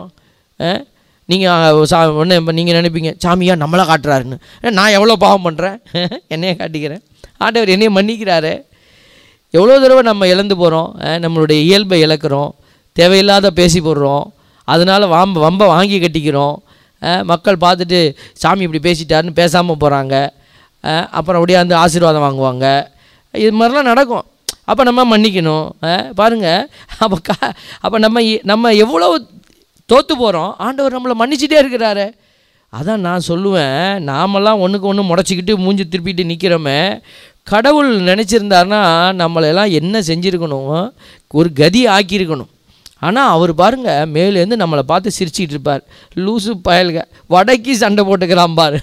நீங்கள் சா ஒன்று நீங்கள் நினைப்பீங்க சாமியா நம்மளை காட்டுறாருன்னு அஹ், நான் எவ்வளோ பாவம் பண்ணுறேன் என்னைய காட்டிக்கிறேன் ஆண்டவர் என்னைய மன்னிக்கிறாரு எவ்வளோ தடவை நம்ம இழந்து போகிறோம் நம்மளுடைய இயல்பை இழக்கிறோம் தேவையில்லாத பேசி போடுறோம் அதனால் வாம்ப வம்ப வாங்கி கட்டிக்கிறோம் அஹ், மக்கள் பார்த்துட்டு சாமி இப்படி பேசிட்டாருன்னு பேசாமல் போகிறாங்க அப்புறம் அப்படியே அந்த ஆசீர்வாதம் வாங்குவாங்க இது மாதிரிலாம் நடக்கும் அப்போ நம்ம மன்னிக்கணும் அஹ், பாருங்க அப்போ கா அப்போ நம்ம இ- நம்ம எவ்வளோ தோற்று போகிறோம் ஆண்டவர் நம்மளை மன்னிச்சிட்டே இருக்கிறாரு அதான் நான் சொல்லுவேன் நாமெல்லாம் ஒன்றுக்கு ஒன்று முடச்சிக்கிட்டு மூஞ்சி திருப்பிட்டு நிற்கிறோமே கடவுள் நினச்சிருந்தாருன்னா நம்மளெல்லாம் என்ன செஞ்சுருக்கணும் ஒரு கதி ஆக்கியிருக்கணும் ஆனால் அவர் பாருங்க மேலேருந்து நம்மளை பார்த்து சிரிச்சிட்டு இருப்பார் லூசு பயல்க வடக்கி சண்டை போட்டுக்கிறான் பாரு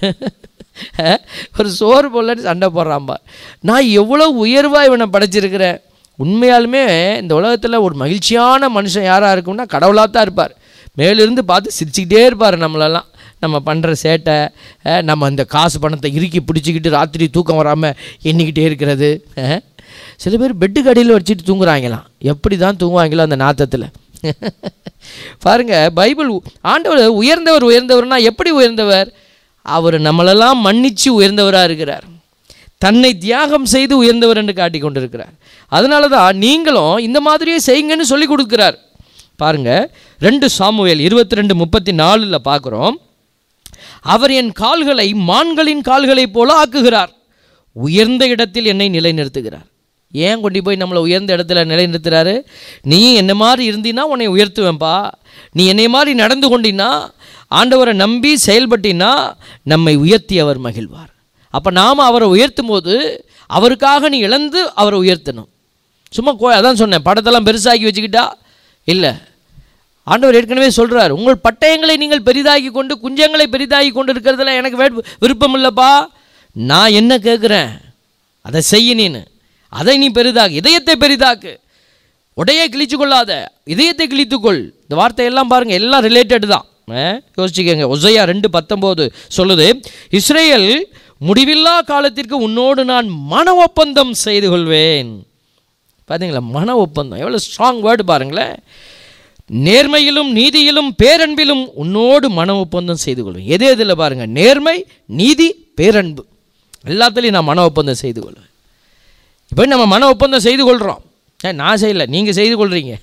ஒரு சோறு போலன்னு சண்டை போடுறான் பார் நான் எவ்வளோ உயர்வாக இவனை படைச்சிருக்கிறேன் உண்மையாலுமே இந்த உலகத்தில் ஒரு மகிழ்ச்சியான மனுஷன் யாராக இருக்கும்னா கடவுளாக தான் இருப்பார் மேலிருந்து பார்த்து சிரிச்சுக்கிட்டே இருப்பார் நம்மளெல்லாம் நம்ம பண்ணுற சேட்டை அஹ், நம்ம இந்த காசு பணத்தை இறுக்கி பிடிச்சிக்கிட்டு ராத்திரி தூக்கம் வராமல் எண்ணிக்கிட்டே இருக்கிறது அஹ். சில பேர் பெட்டுக்கு அடியில் வச்சுட்டு தூங்குறாங்களாம் எப்படி தான் தூங்குவாங்களோ அந்த நாத்தத்தில் பாருங்க பைபிள் ஆண்டவர் உயர்ந்தவர் உயர்ந்தவர்னா எப்படி உயர்ந்தவர் அவர் நம்மளெல்லாம் மன்னிச்சு உயர்ந்தவராக இருக்கிறார் தன்னை தியாகம் செய்து உயர்ந்தவர் என்று காட்டிக் கொண்டிருக்கிறார் அதனால தான் நீங்களும் இந்த மாதிரியே செய்யுங்கன்னு சொல்லி கொடுக்குறார் பாருங்க ரெண்டு சாமுவேல் இருபத்தி ரெண்டு முப்பத்தி நாலில் பார்க்குறோம் அவர் என் கால்களை மான்களின் கால்களைப் போல ஆக்குகிறார் உயர்ந்த இடத்தில் என்னை நிலைநிறுத்துகிறார் ஏன் கொண்டு போய் நம்மளை உயர்ந்த இடத்துல நிலைநிறுத்துறாரு நீ என்ன மாதிரி இருந்தீன்னா உன்னை உயர்த்துவேன்ப்பா நீ என்னை மாதிரி நடந்து கொண்டினா ஆண்டவரை நம்பி செயல்பட்டினா நம்மை உயர்த்தி அவர் மகிழ்வார் அப்போ நாம் அவரை உயர்த்தும் போது அவருக்காக நீ இழந்து அவரை உயர்த்தணும் சும்மா கோ அதான் சொன்னேன் படத்தெல்லாம் பெருசாக்கி வச்சுக்கிட்டா இல்லை ஆண்டவர் ஏற்கனவே சொல்றார் உங்கள் பட்டயங்களை நீங்கள் பெரிதாக்கி கொண்டு குஞ்சங்களை பெரிதாக்கி கொண்டு இருக்கிறதுல எனக்கு வே- விருப்பம் இல்லைப்பா நான் என்ன கேட்குறேன் அதை செய்ய நீனு அதை நீ பெரிதாக்கு இதயத்தை பெரிதாக்கு உடையை கிழிச்சு கொள்ளாத இதயத்தை கிழித்துக்கொள் இந்த வார்த்தையெல்லாம் பாருங்க எல்லாம் ரிலேட்டட் தான் அஹ், யோசிச்சுக்கோங்க ஒசையா ரெண்டு பத்தொம்போது சொல்லுது இஸ்ரேல் முடிவில்லா காலத்திற்கு உன்னோடு நான் மன ஒப்பந்தம் செய்து கொள்வேன் பார்த்தீங்களா மன ஒப்பந்தம் எவ்வளோ ஸ்ட்ராங் வேர்டு பாருங்களேன் நேர்மையிலும் நீதியிலும் பேரன்பிலும் உன்னோடு மன ஒப்பந்தம் செய்து கொள்வேன் எது எதில் பாருங்க நேர்மை நீதி பேரன்பு எல்லாத்துலேயும் நான் மன ஒப்பந்தம் செய்து கொள்வேன் இப்போ நம்ம மன ஒப்பந்தம் செய்து கொள்கிறோம் ஏ நான் செய்யலை நீங்கள் செய்து கொள்கிறீங்க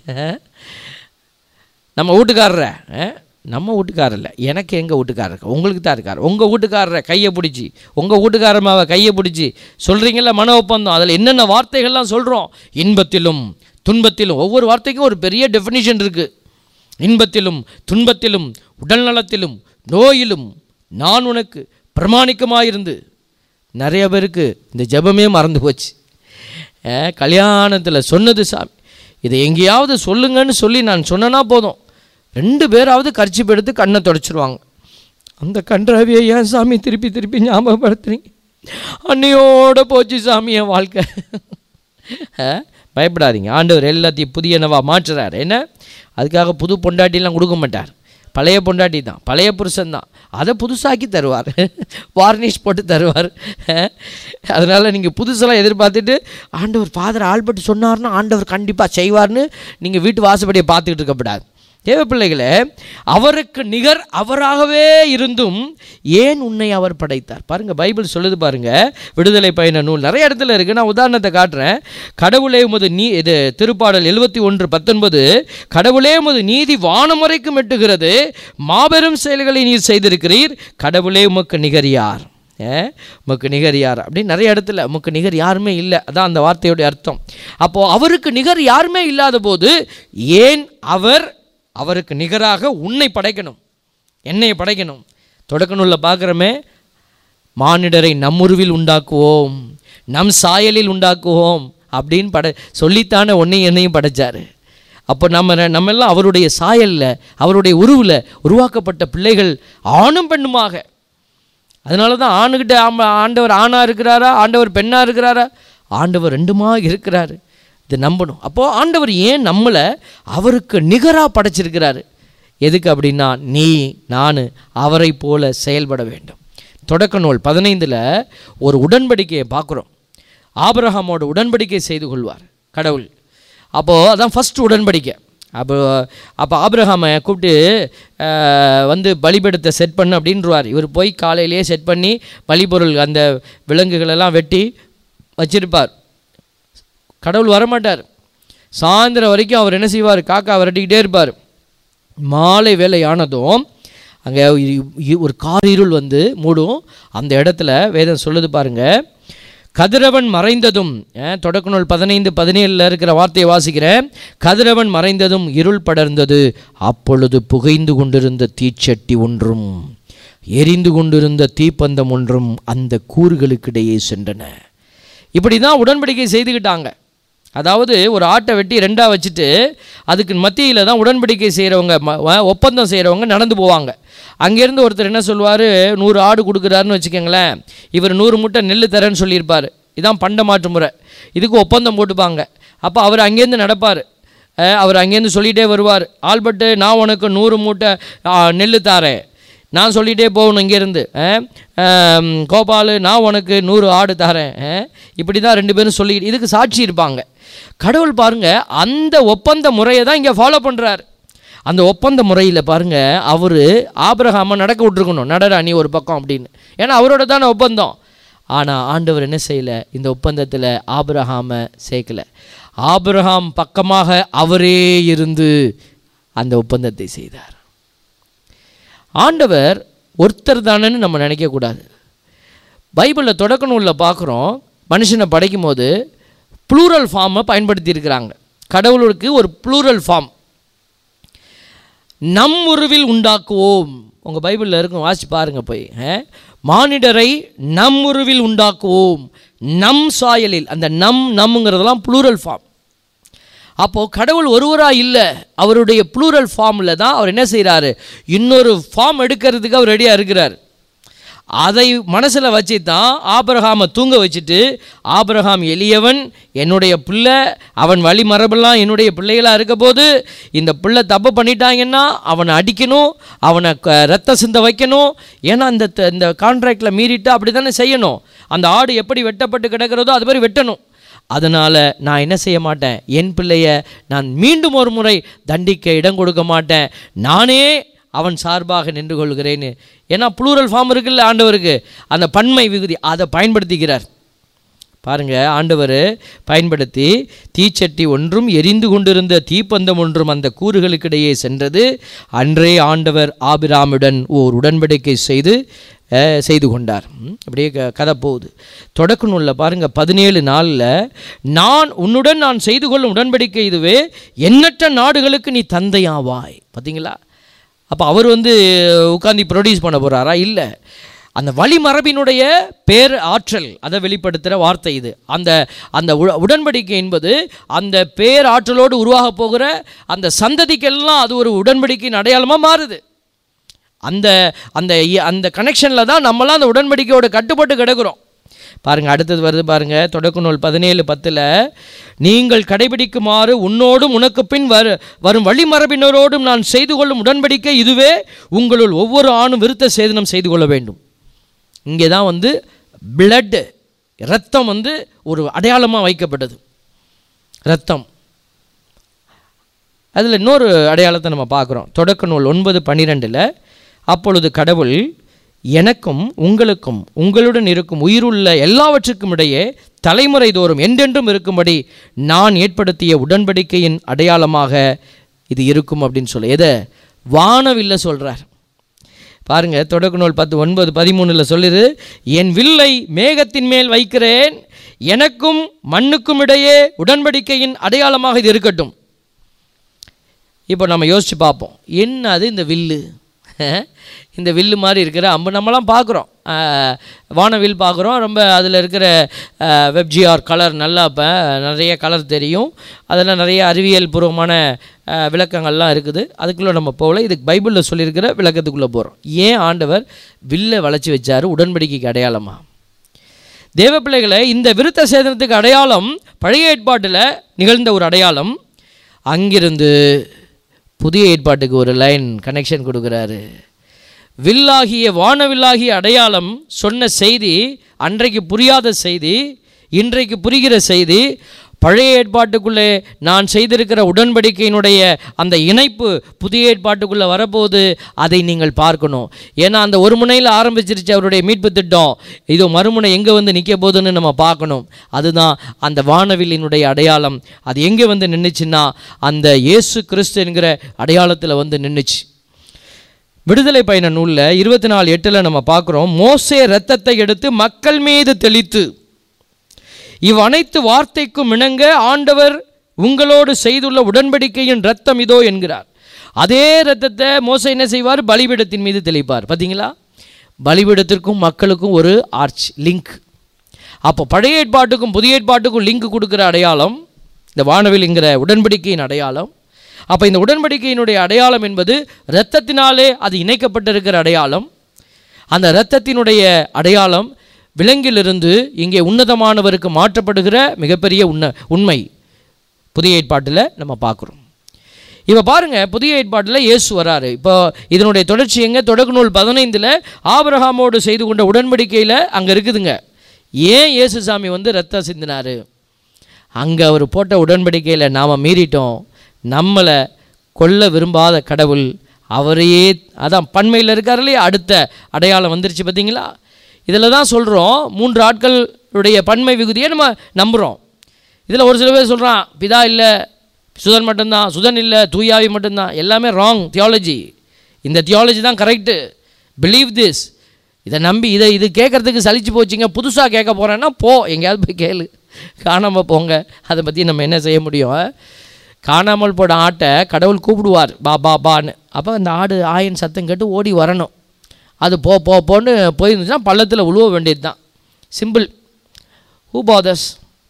நம்ம வீட்டுக்காரர நம்ம வீட்டுக்காரர் இல்லை எனக்கு எங்கள் வீட்டுக்காரர் இருக்கு உங்களுக்கு தான் இருக்கார் உங்கள் வீட்டுக்காரரை கையை பிடிச்சி உங்கள் வீட்டுக்காரமாவை கையை பிடிச்சி சொல்கிறீங்களா மன ஒப்பந்தம் அதில் என்னென்ன வார்த்தைகள்லாம் சொல்கிறோம் இன்பத்திலும் துன்பத்திலும் ஒவ்வொரு வார்த்தைக்கும் ஒரு பெரிய டெஃபினிஷன் இருக்குது இன்பத்திலும் துன்பத்திலும் உடல்நலத்திலும் நோயிலும் நான் உனக்கு பிரமாணிக்கமாயிருந்து நிறைய பேருக்கு இந்த ஜெபமே மறந்து போச்சு கல்யாணத்தில் சொன்னது சாமி இதை எங்கேயாவது சொல்லுங்கன்னு சொல்லி நான் சொன்னேன்னா போதும் ரெண்டு பேராவது கர்ச்சிப் எடுத்து கண்ணை தொடச்சிருவாங்க அந்த கன்றாவியை ஏன் சாமி திருப்பி திருப்பி ஞாபகப்படுத்துறீங்க அன்னையோட போச்சு சாமி என் வாழ்க்கை அஹ், பயப்படாதீங்க ஆண்டவர் எல்லாத்தையும் புதியனவா மாற்றுறார் என்ன அதுக்காக புது பொண்டாட்டிலாம் கொடுக்க மாட்டார் பழைய பொண்டாட்டி தான் பழைய புருஷன் தான் அதை புதுசாக்கி தருவார் வார்னிஷ் போட்டு தருவார் அஹ், அதனால் நீங்கள் புதுசெல்லாம் எதிர்பார்த்துட்டு ஆண்டவர் ஃபாதர் ஆல்பர்ட் சொன்னார்னா ஆண்டவர் கண்டிப்பாக செய்வார்னு நீங்கள் வீட்டு வாசப்படியை பார்த்துக்கிட்டு இருக்கக்கூடாது தேவ பிள்ளைகளே அவருக்கு நிகர் அவராகவே இருந்தும் ஏன் உன்னை அவர் படைத்தார் பாருங்க பைபிள் சொல்லுது பாருங்க விடுதலை பயண நூல் நிறைய இடத்துல இருக்கு நான் உதாரணத்தை காட்டுறேன் கடவுளே உமது நீ இது திருப்பாடல் எழுபத்தி ஒன்று பத்தொன்பது கடவுளே உமது நீதி வானம் வரைக்கும் எட்டுகிறது மாபெரும் செயல்களை நீர் செய்திருக்கிறீர் கடவுளே உமக்கு நிகர் யார் ஏ, உமக்கு நிகர் யார் அப்படின்னு நிறைய இடத்துல உமக்கு நிகர் யாருமே இல்லை அதான் அந்த வார்த்தையோட அர்த்தம் அப்போது அவருக்கு நிகர் யாருமே இல்லாத போது ஏன் அவர் அவருக்கு நிகராக உன்னை படைக்கணும் என்னை படைக்கணும் தொடக்க நூலில் பார்க்குறோமே மானிடரை நம்முருவில் உண்டாக்குவோம் நம் சாயலில் உண்டாக்குவோம் அப்படின்னு படை சொல்லித்தானே உன்னையும் என்னையும் படைச்சாரு அப்போ நம்ம நம்ம எல்லாம் அவருடைய சாயலில் அவருடைய உருவில் உருவாக்கப்பட்ட பிள்ளைகள் ஆணும் பெண்ணுமாக அதனால தான் ஆணுகிட்ட ஆம ஆண்டவர் ஆணாக இருக்கிறாரா ஆண்டவர் பெண்ணாக இருக்கிறாரா ஆண்டவர் ரெண்டுமா இருக்கிறாரு இது நம்பணும் அப்போது ஆண்டவர் ஏன் நம்மளை அவருக்கு நிகராக படைச்சிருக்கிறாரு எதுக்கு அப்படின்னா நீ நான் அவரை போல செயல்பட வேண்டும் தொடக்க நூல் பதினைந்தில் ஒரு உடன்படிக்கையை பார்க்குறோம் ஆபிரகாமோட உடன்படிக்கை செய்து கொள்வார் கடவுள் அப்போது அதான் ஃபஸ்ட் உடன்படிக்கை அப்போ அப்போ ஆபிரகாமை கூப்பிட்டு அஹ், வந்து பலிபீடத்தை செட் பண்ணு அப்படின்றவார் இவர் போய் காலையிலேயே செட் பண்ணி பலிபொருள் அந்த விலங்குகளெல்லாம் வெட்டி வச்சிருப்பார் கடவுள் வரமாட்டார் சாயந்தரம் வரைக்கும் அவர் என்ன செய்வார் காக்கா விரட்டிக்கிட்டே இருப்பார் மாலை வேலை ஆனதும் அங்கே ஒரு காரிருள் வந்து மூடும் அந்த இடத்துல வேதம் சொல்லுது பாருங்க கதிரவன் மறைந்ததும் அஹ், தொடக்க நூல் பதினைந்து பதினேழில் இருக்கிற வார்த்தையை வாசிக்கிறேன் கதிரவன் மறைந்ததும் இருள் படர்ந்தது அப்பொழுது புகைந்து கொண்டிருந்த தீச்சட்டி ஒன்றும் எரிந்து கொண்டிருந்த தீப்பந்தம் ஒன்றும் அந்த கூறுகளுக்கிடையே சென்றன இப்படி தான் உடன்படிக்கை செய்துக்கிட்டாங்க அதாவது ஒரு ஆட்டை வெட்டி ரெண்டாக வச்சுட்டு அதுக்கு மத்தியில் தான் உடன்படிக்கை செய்கிறவங்க ஒப்பந்தம் செய்கிறவங்க நடந்து போவாங்க அங்கேருந்து ஒருத்தர் என்ன சொல்லுவார் நூறு ஆடு கொடுக்குறாருன்னு வச்சுக்கோங்களேன் இவர் நூறு மூட்டை நெல் தரேன்னு சொல்லியிருப்பார் இதான் பண்ட மாற்று முறை இதுக்கு ஒப்பந்தம் போட்டுப்பாங்க அப்போ அவர் அங்கேருந்து நடப்பார் அஹ் அவர் அங்கேருந்து சொல்லிகிட்டே வருவார் ஆல்பர்ட்டு நான் உனக்கு நூறு மூட்டை ஆ, நெல் தாரேன் நான் சொல்லிகிட்டே போகணும் இங்கேருந்து கோபாலு நான் உனக்கு நூறு ஆடு தரேன் அஹ், இப்படி தான் ரெண்டு பேரும் சொல்லி இதுக்கு சாட்சி இருப்பாங்க கடவுள் பாருங்க அந்த ஒப்பந்த முறையை தான் இங்கே ஃபாலோ பண்ணுறாரு அந்த ஒப்பந்த முறையில் பாருங்கள் அவர் ஆபிரகாமை நடக்க விட்டுருக்கணும் நடடா நீ ஒரு பக்கம் அப்படின்னு ஏன்னா அவரோட தானே ஒப்பந்தம் ஆனால் ஆண்டவர் என்ன செய்யலை இந்த ஒப்பந்தத்தில் ஆபிரகாமை சேர்க்கல ஆபிரகாம் பக்கமாக அவரே இருந்து அந்த ஒப்பந்தத்தை செய்தார் ஆண்டவர் ஒருத்தர் தானேன்னு நம்ம நினைக்கக்கூடாது பைபிளில் தொடக்க நூலில் பார்க்குறோம் மனுஷனை படைக்கும் போது ப்ளூரல் ஃபார்மை பயன்படுத்தி இருக்கிறாங்க கடவுளுக்கு ஒரு ப்ளூரல் ஃபார்ம் நம் உருவில் உண்டாக்குவோம் உங்கள் பைபிளில் இருக்கும் வாசிச்சு பாருங்க போய் அஹ். மானிடரை நம் உருவில் உண்டாக்குவோம் நம் சாயலில் அந்த நம் நம்முங்கிறதெல்லாம் ப்ளூரல் ஃபார்ம் அப்போது கடவுள் ஒருவராக இல்லை அவருடைய ப்ளூரல் ஃபார்மில் தான் அவர் என்ன செய்கிறாரு இன்னொரு ஃபார்ம் எடுக்கிறதுக்கு அவர் ரெடியாக இருக்கிறார் அதை மனசில் வச்சு தான் ஆபிரகாமை தூங்க வச்சுட்டு ஆபிரகாம் எளியவன் என்னுடைய பிள்ளை அவன் வழி மரபெல்லாம் என்னுடைய பிள்ளைகளாக இருக்க போது இந்த பிள்ளை தப்பு பண்ணிட்டாங்கன்னா அவனை அடிக்கணும் அவனை க- ரத்த சிந்த வைக்கணும் ஏன்னா இந்த த- இந்த கான்ட்ராக்டில் மீறிட்டு அப்படி தானே செய்யணும் அந்த ஆடு எப்படி வெட்டப்பட்டு கிடக்கிறதோ அது மாதிரி வெட்டணும் அதனால் நான் என்ன செய்ய மாட்டேன் என் பிள்ளைய நான் மீண்டும் ஒரு முறை தண்டிக்க இடம் கொடுக்க மாட்டேன் நானே அவன் சார்பாக நின்று கொள்கிறேன்னு ஏன்னா ப்ளூரல் ஃபார்ம் இருக்குல்ல ஆண்டவருக்கு அந்த பன்மை விகுதி அதை பயன்படுத்திக்கிறார் பாருங்க ஆண்டவர் பயன்படுத்தி தீச்சட்டி ஒன்றும் எரிந்து கொண்டிருந்த தீப்பந்தம் ஒன்றும் அந்த கூறுகளுக்கிடையே சென்றது அன்றே ஆண்டவர் ஆபிராமுடன் ஓர் உடன்படிக்கை செய்து அஹ், செய்து கொண்டார் ம், அப்படியே க- கதை போகுது தொடக்க நூலில் பாருங்கள் பதினேழு நாளில் நான் உன்னுடன் நான் செய்து கொள்ளும் உடன்படிக்கை இதுவே எண்ணற்ற நாடுகளுக்கு நீ தந்தையாவாய் பார்த்தீங்களா அப்போ அவர் வந்து உட்காந்து ப்ரொடியூஸ் பண்ண போகிறாரா இல்லை அந்த வழிமரபினுடைய பேர் ஆற்றல் அதை வெளிப்படுத்துகிற வார்த்தை இது அந்த அந்த உ- உடன்படிக்கை என்பது அந்த பேர் ஆற்றலோடு உருவாக போகிற அந்த சந்ததிக்கெல்லாம் அது ஒரு உடன்படிக்கையின் அடையாளமாக மாறுது அந்த அந்த இ- அந்த கனெக்ஷனில் தான் நம்மளாம் அந்த உடன்படிக்கையோட கட்டுப்பட்டு கிடக்கிறோம் பாருங்க அடுத்தது வருது பாருங்க தொடக்க நூல் பதினேழு பத்தில் நீங்கள் கடைபிடிக்குமாறு உன்னோடும் உனக்கு பின் வரு வரும் வழிமரபினரோடும் நான் செய்து கொள்ளும் உடன்படிக்கை இதுவே உங்களுள் ஒவ்வொரு ஆணும் விருத்த சேதனம் செய்து கொள்ள வேண்டும் இங்கே தான் வந்து பிளட் இரத்தம் வந்து ஒரு அடையாளமாக வைக்கப்பட்டது இரத்தம் அதில் இன்னொரு அடையாளத்தை நம்ம பார்க்குறோம் தொடக்க நூல் ஒன்பது பன்னிரெண்டில் அப்பொழுது கடவுள் எனக்கும் உங்களுக்கும் உங்களுடன் இருக்கும் உயிருள்ள எல்லாவற்றுக்கும் இடையே தலைமுறை தோறும் என்றென்றும் இருக்கும்படி நான் ஏற்படுத்திய உடன்படிக்கையின் அடையாளமாக இது இருக்கும் அப்படின்னு சொல்லி எதை வானவில்ல சொல்கிறார் பாருங்க தொடக்க நூல் பத்து ஒன்பது பதிமூணில் சொல்லுது என் வில்லை மேகத்தின் மேல் வைக்கிறேன் எனக்கும் மண்ணுக்கும் இடையே உடன்படிக்கையின் அடையாளமாக இது இருக்கட்டும் இப்போ நம்ம யோசித்து பார்ப்போம் என்ன அது இந்த வில்லு இந்த வில்லு மாதிரி இருக்கிற அம்பு நம்மலாம் பார்க்குறோம் வானவில் பார்க்குறோம் ரொம்ப அதில் இருக்கிற வெப்ஜிஆர் கலர் நல்லா இப்போ நிறைய கலர் தெரியும் அதெல்லாம் நிறைய அறிவியல் பூர்வமான அஹ், விளக்கங்கள்லாம் இருக்குது அதுக்குள்ளே நம்ம போகல இதுக்கு பைபிளில் சொல்லியிருக்கிற விளக்கத்துக்குள்ளே போகிறோம் ஏன் ஆண்டவர் வில்லை வளைச்சி வச்சாரு உடன்படிக்கைக்கு அடையாளமா தேவ பிள்ளைகளை இந்த விருத்த சேதனத்துக்கு அடையாளம் பழைய ஏற்பாட்டில் நிகழ்ந்த ஒரு அடையாளம் அங்கிருந்து புதிய ஏற்பாட்டுக்கு ஒரு லைன் கனெக்ஷன் கொடுக்குறாரு வில்லாகிய வானவில்லாகிய அடையாளம் சொன்ன செய்தி அன்றைக்கு புரியாத செய்தி இன்றைக்கு புரிகிற செய்தி பழைய ஏற்பாட்டுக்குள்ளே நான் செய்திருக்கிற உடன்படிக்கையினுடைய அந்த இணைப்பு புதிய ஏற்பாட்டுக்குள்ளே வரப்போகுது அதை நீங்கள் பார்க்கணும் ஏன்னா அந்த ஒரு முனையில் ஆரம்பிச்சிருச்சு அவருடைய மீட்பு திட்டம் இதோ மறுமுனை எங்கே வந்து நிற்க போகுதுன்னு நம்ம பார்க்கணும் அதுதான் அந்த வானவில்லினுடைய அடையாளம் அது எங்கே வந்து நின்றுச்சுன்னா அந்த இயேசு கிறிஸ்து என்கிற அடையாளத்தில் வந்து நின்றுச்சு விடுதலை பயண நூலில் இருபத்தி நாலு எட்டில் நம்ம பார்க்குறோம் மோசே இரத்தத்தை எடுத்து மக்கள் மீது தெளித்து இவ் அனைத்து வார்த்தைக்கும் இணங்க ஆண்டவர் உங்களோடு செய்துள்ள உடன்படிக்கையின் ரத்தம் இதோ என்கிறார் அதே ரத்தத்தை மோசே என்ன செய்வார் பலிபீடத்தின் மீது தெளிப்பார் பார்த்தீங்களா பலிபீடத்திற்கும் மக்களுக்கும் ஒரு ஆர்ச் லிங்க் அப்போ பழைய ஏற்பாட்டுக்கும் புதிய ஏற்பாட்டுக்கும் லிங்க் கொடுக்குற அடையாளம் இந்த வானவில்ங்கிற உடன்படிக்கையின் அடையாளம் அப்போ இந்த உடன்படிக்கையினுடைய அடையாளம் என்பது இரத்தத்தினாலே அது இணைக்கப்பட்டிருக்கிற அடையாளம் அந்த இரத்தத்தினுடைய அடையாளம் விலங்கிலிருந்து இங்கே உன்னதமானவருக்கு மாற்றப்படுகிற மிகப்பெரிய உண்மை உண்மை புதிய ஏற்பாட்டில் நம்ம பார்க்குறோம் இப்போ பாருங்க புதிய ஏற்பாட்டில் இயேசு வராரு இப்போ இதனுடைய தொடர்ச்சி எங்க தொடக்க நூல் பதினைந்தில் ஆபிரகாமோடு செய்து கொண்ட உடன்படிக்கையில் அங்கே இருக்குதுங்க ஏன் இயேசு சாமி வந்து ரத்தம் சிந்தினாரு அங்கே அவர் போட்ட உடன்படிக்கையில் நாம் மீறிட்டோம் நம்மளை கொல்ல விரும்பாத கடவுள் அவரையே அதான் பண்மையில் இருக்கார் இல்லையா அடுத்த அடையாளம் வந்துருச்சு பார்த்தீங்களா இதில் தான் சொல்கிறோம் மூன்று ஆட்களுடைய பன்மை விகுதியை நம்ம நம்புகிறோம் இதில் ஒரு சில பேர் சொல்கிறான் பிதா இல்லை சுதன் மட்டும்தான் சுதன் இல்லை தூயாவி மட்டும்தான் எல்லாமே ராங் தியாலஜி இந்த தியாலஜி தான் கரெக்டு பிலீவ் திஸ் இதை நம்பி இதை இது கேட்குறதுக்கு சலிச்சு போச்சுங்க புதுசாக கேட்க போகிறேன்னா போ எங்கேயாவது போய் கேளு காணாமல் போங்க அதை பற்றி நம்ம என்ன செய்ய முடியும் காணாமல் போட ஆட்டை கடவுள் கூப்பிடுவார் பா பா பான்னு அப்போ அந்த ஆடு ஆயின் சத்தம் கேட்டு ஓடி வரணும் அது போ போ போன்னு போயிருந்துச்சுன்னா பள்ளத்தில் உழுவ வேண்டியது தான் சிம்பிள் ஹூ பாதர்ஸ்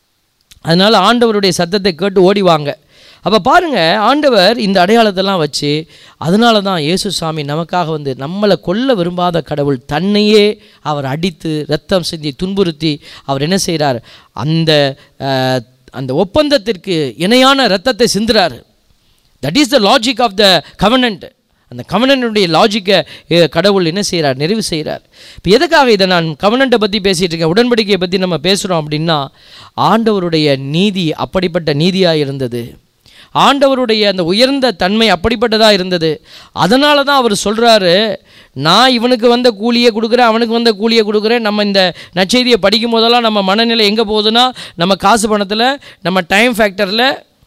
அதனால் ஆண்டவருடைய சத்தத்தை கேட்டு ஓடிவாங்க அப்போ பாருங்கள் ஆண்டவர் இந்த அடையாளத்தெல்லாம் வச்சு அதனால தான் இயேசு சாமி நமக்காக வந்து நம்மளை கொல்ல விரும்பாத கடவுள் தன்னையே அவர் அடித்து ரத்தம் சிந்தி துன்புறுத்தி அவர் என்ன செய்கிறார் அந்த அஹ், அந்த ஒப்பந்தத்திற்கு இணையான ரத்தத்தை சிந்துறாரு that is the logic of the covenant அந்த கவர்னனுடைய லாஜிக்கை கடவுள் என்ன செய்கிறார் நிறைவு செய்கிறார் இப்போ எதுக்காக இதை நான் கவர்னண்ட்டை பற்றி பேசிகிட்டு இருக்கேன் உடன்படிக்கையை பற்றி நம்ம பேசுகிறோம் அப்படின்னா ஆண்டவருடைய நீதி அப்படிப்பட்ட நீதியாக இருந்தது ஆண்டவருடைய அந்த உயர்ந்த தன்மை அப்படிப்பட்டதாக இருந்தது அதனால தான் அவர் சொல்கிறாரு நான் இவனுக்கு வந்த கூலியை கொடுக்குறேன் அவனுக்கு வந்த கூலியை கொடுக்குறேன் நம்ம இந்த நற்செய்தியை படிக்கும் போதெல்லாம் நம்ம மனநிலை எங்கே போகுதுன்னா நம்ம காசு பணத்தில் நம்ம டைம் ஃபேக்டரில்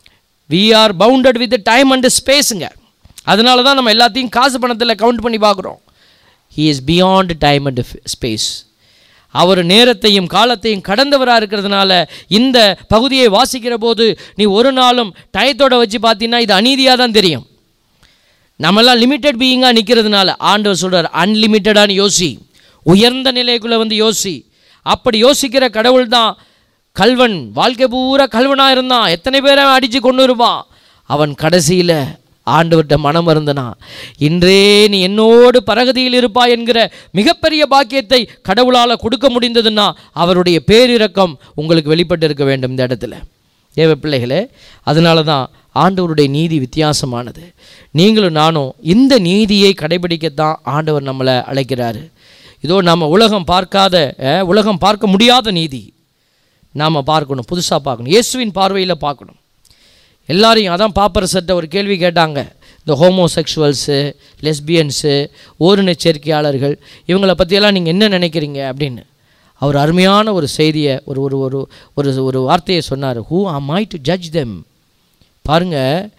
we are bounded with time and ஸ்பேஸுங்க அதனால தான் நம்ம எல்லாத்தையும் காசு பணத்தில் கவுண்ட் பண்ணி பார்க்குறோம் he is beyond time and space அவர் நேரத்தையும் காலத்தையும் கடந்தவராக இருக்கிறதுனால இந்த பகுதியை வாசிக்கிற போது நீ ஒரு நாளும் டயத்தோட வச்சு பார்த்தீங்கன்னா இது அநீதியாக தான் தெரியும் நம்மெல்லாம் லிமிட்டட் பீயிங்காக நிற்கிறதுனால ஆண்டவர் சொல்கிறார் அன்லிமிட்டடான யோசி உயர்ந்த நிலைக்குள்ளே வந்து யோசி அப்படி யோசிக்கிற கடவுள் தான் கல்வன் வாழ்க்கை பூரா கல்வனாக இருந்தான் எத்தனை பேரை அடித்து கொண்டு வருவான் அவன் கடைசியில் ஆண்டவர்கிட்ட மனம் இருந்தனா இன்றே நீ என்னோடு பரகதியில் இருப்பாய் என்கிற மிகப்பெரிய பாக்கியத்தை கடவுளால் கொடுக்க முடிந்ததுன்னா அவருடைய பேரிரக்கம் உங்களுக்கு வெளிப்பட்டு இருக்க வேண்டும் இந்த இடத்துல தேவ பிள்ளைகளே அதனால தான் ஆண்டவருடைய நீதி வித்தியாசமானது நீங்களும் நானும் இந்த நீதியை கடைபிடிக்கத்தான் ஆண்டவர் நம்மளை அழைக்கிறாரு இதோ நம்ம உலகம் பார்க்காத அஹ், உலகம் பார்க்க முடியாத நீதி நாம் பார்க்கணும் புதுசாக பார்க்கணும் இயேசுவின் பார்வையில் பார்க்கணும் எல்லாரையும் அதான் பாப்பரசர்கிட்ட ஒரு கேள்வி கேட்டாங்க இந்த ஹோமோசெக்சுவல்ஸு லெஸ்பியன்ஸு ஓரின சேர்க்கையாளர்கள் இவங்களை பற்றியெல்லாம் நீங்கள் என்ன நினைக்கிறீங்க அப்படின்னு அவர் அருமையான ஒரு செய்தியை ஒரு ஒரு ஒரு ஒரு ஒரு வார்த்தையை சொன்னார் ஹூ ஆம் ஐ டு ஜட்ஜ் தெம் பாருங்க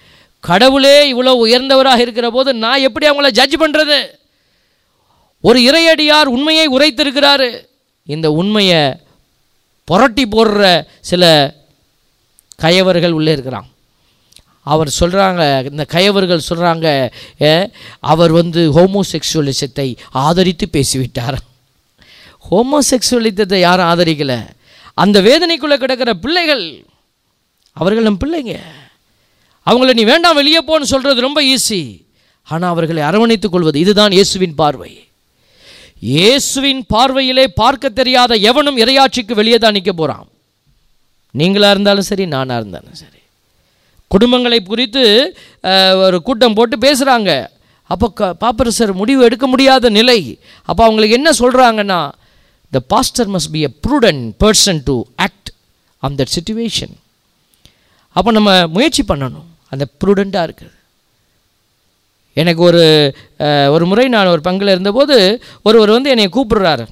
கடவுளே இவ்வளோ உயர்ந்தவராக இருக்கிற போது நான் எப்படி அவங்கள ஜட்ஜ் பண்ணுறது ஒரு இறையடியார் உண்மையை உரைத்திருக்கிறாரு இந்த உண்மையை புரட்டி போடுற சில கயவர்கள் உள்ளே இருக்கிறான் அவர் சொல்கிறாங்க இந்த கயவர்கள் சொல்கிறாங்க அவர் வந்து ஹோமோசெக்சுவலிசத்தை ஆதரித்து பேசிவிட்டார் ஹோமோசெக்சுவலிசத்தை யாரும் ஆதரிக்கலை அந்த வேதனைக்குள்ளே கிடக்கிற பிள்ளைகள் அவர்கள் நம் பிள்ளைங்க அவங்கள நீ வேண்டாம் வெளியே போன்னு சொல்கிறது ரொம்ப ஈஸி ஆனால் அவர்களை அரவணைத்துக் கொள்வது இதுதான் இயேசுவின் பார்வை இயேசுவின் பார்வையிலே பார்க்க தெரியாத எவனும் இறையாட்சிக்கு வெளியே தான் நிற்க போகிறான் நீங்களாக இருந்தாலும் சரி நானாக இருந்தாலும் சரி குடும்பங்களை குறித்து அஹ், ஒரு கூட்டம் போட்டு பேசுகிறாங்க அப்போ க பாப்பரசர் முடிவு எடுக்க முடியாத நிலை அப்போ அவங்களுக்கு என்ன சொல்கிறாங்கன்னா the pastor must be a prudent person to act on that situation அப்போ நம்ம முயற்சி பண்ணணும் அந்த ப்ரூடண்ட்டாக இருக்குது எனக்கு ஒரு அஹ், ஒரு முறை நான் ஒரு பங்கில் இருந்தபோது ஒருவர் வந்து என்னை கூப்பிடுறாரு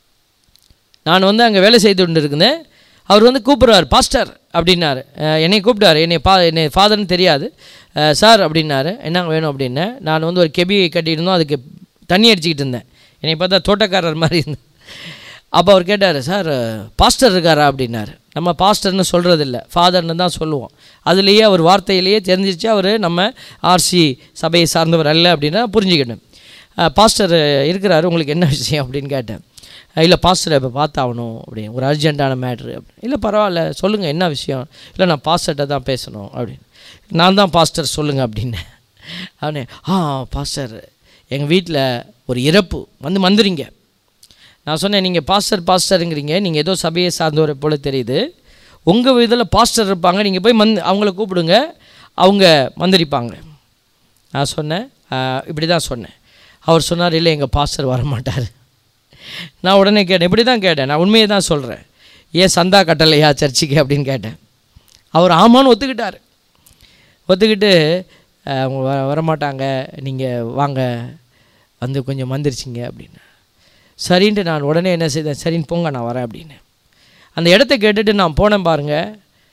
நான் வந்து அங்கே வேலை செய்து கொண்டு இருந்தேன் அவர் வந்து கூப்பிடுறாரு பாஸ்டர் அப்படின்னாரு அஹ், என்னை கூப்பிட்டாரு என்னை பா என்னை ஃபாதர்னு தெரியாது அஹ், சார் அப்படின்னாரு என்ன வேணும் அப்படின்னேன் நான் வந்து ஒரு கெபி கட்டியிருந்தோம் அதுக்கு தண்ணி அடிச்சுக்கிட்டு இருந்தேன் என்னை பார்த்தா தோட்டக்காரர் மாதிரி இருந்தேன் அப்போ அவர் கேட்டார் சார் பாஸ்டர் இருக்காரா அப்படின்னாரு நம்ம பாஸ்டர்னு சொல்கிறது இல்லை ஃபாதர்னு தான் சொல்லுவோம் அதுலேயே அவர் வார்த்தையிலேயே தெரிஞ்சிச்சு அவர் நம்ம ஆர்சி சபையை சார்ந்தவர் அல்ல அப்படின்னா புரிஞ்சுக்கிட்டேன் அஹ், பாஸ்டர் இருக்கிறாரு உங்களுக்கு என்ன விஷயம் அப்படின்னு கேட்டேன் இல்லை பாஸ்டரை இப்போ பார்த்தாகணும் அப்படின்னு ஒரு அர்ஜென்ட்டான மேட்ரு அப்படின்னு இல்லை பரவாயில்ல சொல்லுங்கள் என்ன விஷயம் இல்லை நான் பாஸ்டர்கிட்ட தான் பேசணும் அப்படின்னு நான் தான் பாஸ்டர் சொல்லுங்கள் அப்படின்னேன் அவனே ஆ பாஸ்டர் எங்கள் வீட்டில் ஒரு இறப்பு வந்து வந்துறீங்க நான் சொன்னேன் நீங்கள் பாஸ்டர் பாஸ்டருங்கிறீங்க நீங்கள் ஏதோ சபையை சார்ந்தவரை போல் தெரியுது உங்கள் இதில் பாஸ்டர் இருப்பாங்க நீங்கள் போய் மந் அவங்கள கூப்பிடுங்க அவங்க மந்திரிப்பாங்க நான் சொன்னேன் "ஆஹ், இப்படி தான் சொன்னேன் அவர் சொன்னார் இல்லை எங்கள் பாஸ்டர் வரமாட்டார் நான் உடனே கேட்டேன் இப்படி தான் கேட்டேன் நான் உண்மையை தான் சொல்கிறேன் ஏன் சந்தா கட்டலையா சர்ச்சுக்கு அப்படின்னு கேட்டேன் அவர் ஆமான்னு ஒத்துக்கிட்டார் ஒத்துக்கிட்டு அஹ், அவங்க வர வரமாட்டாங்க நீங்கள் வாங்க வந்து கொஞ்சம் வந்துருச்சிங்க அப்படின்னு சரின்ட்டு நான் உடனே என்ன செய்தேன் சரின்னு போங்க நான் வரேன் அப்படின்னு அந்த இடத்த கேட்டுட்டு நான் போனேன் பாருங்கள்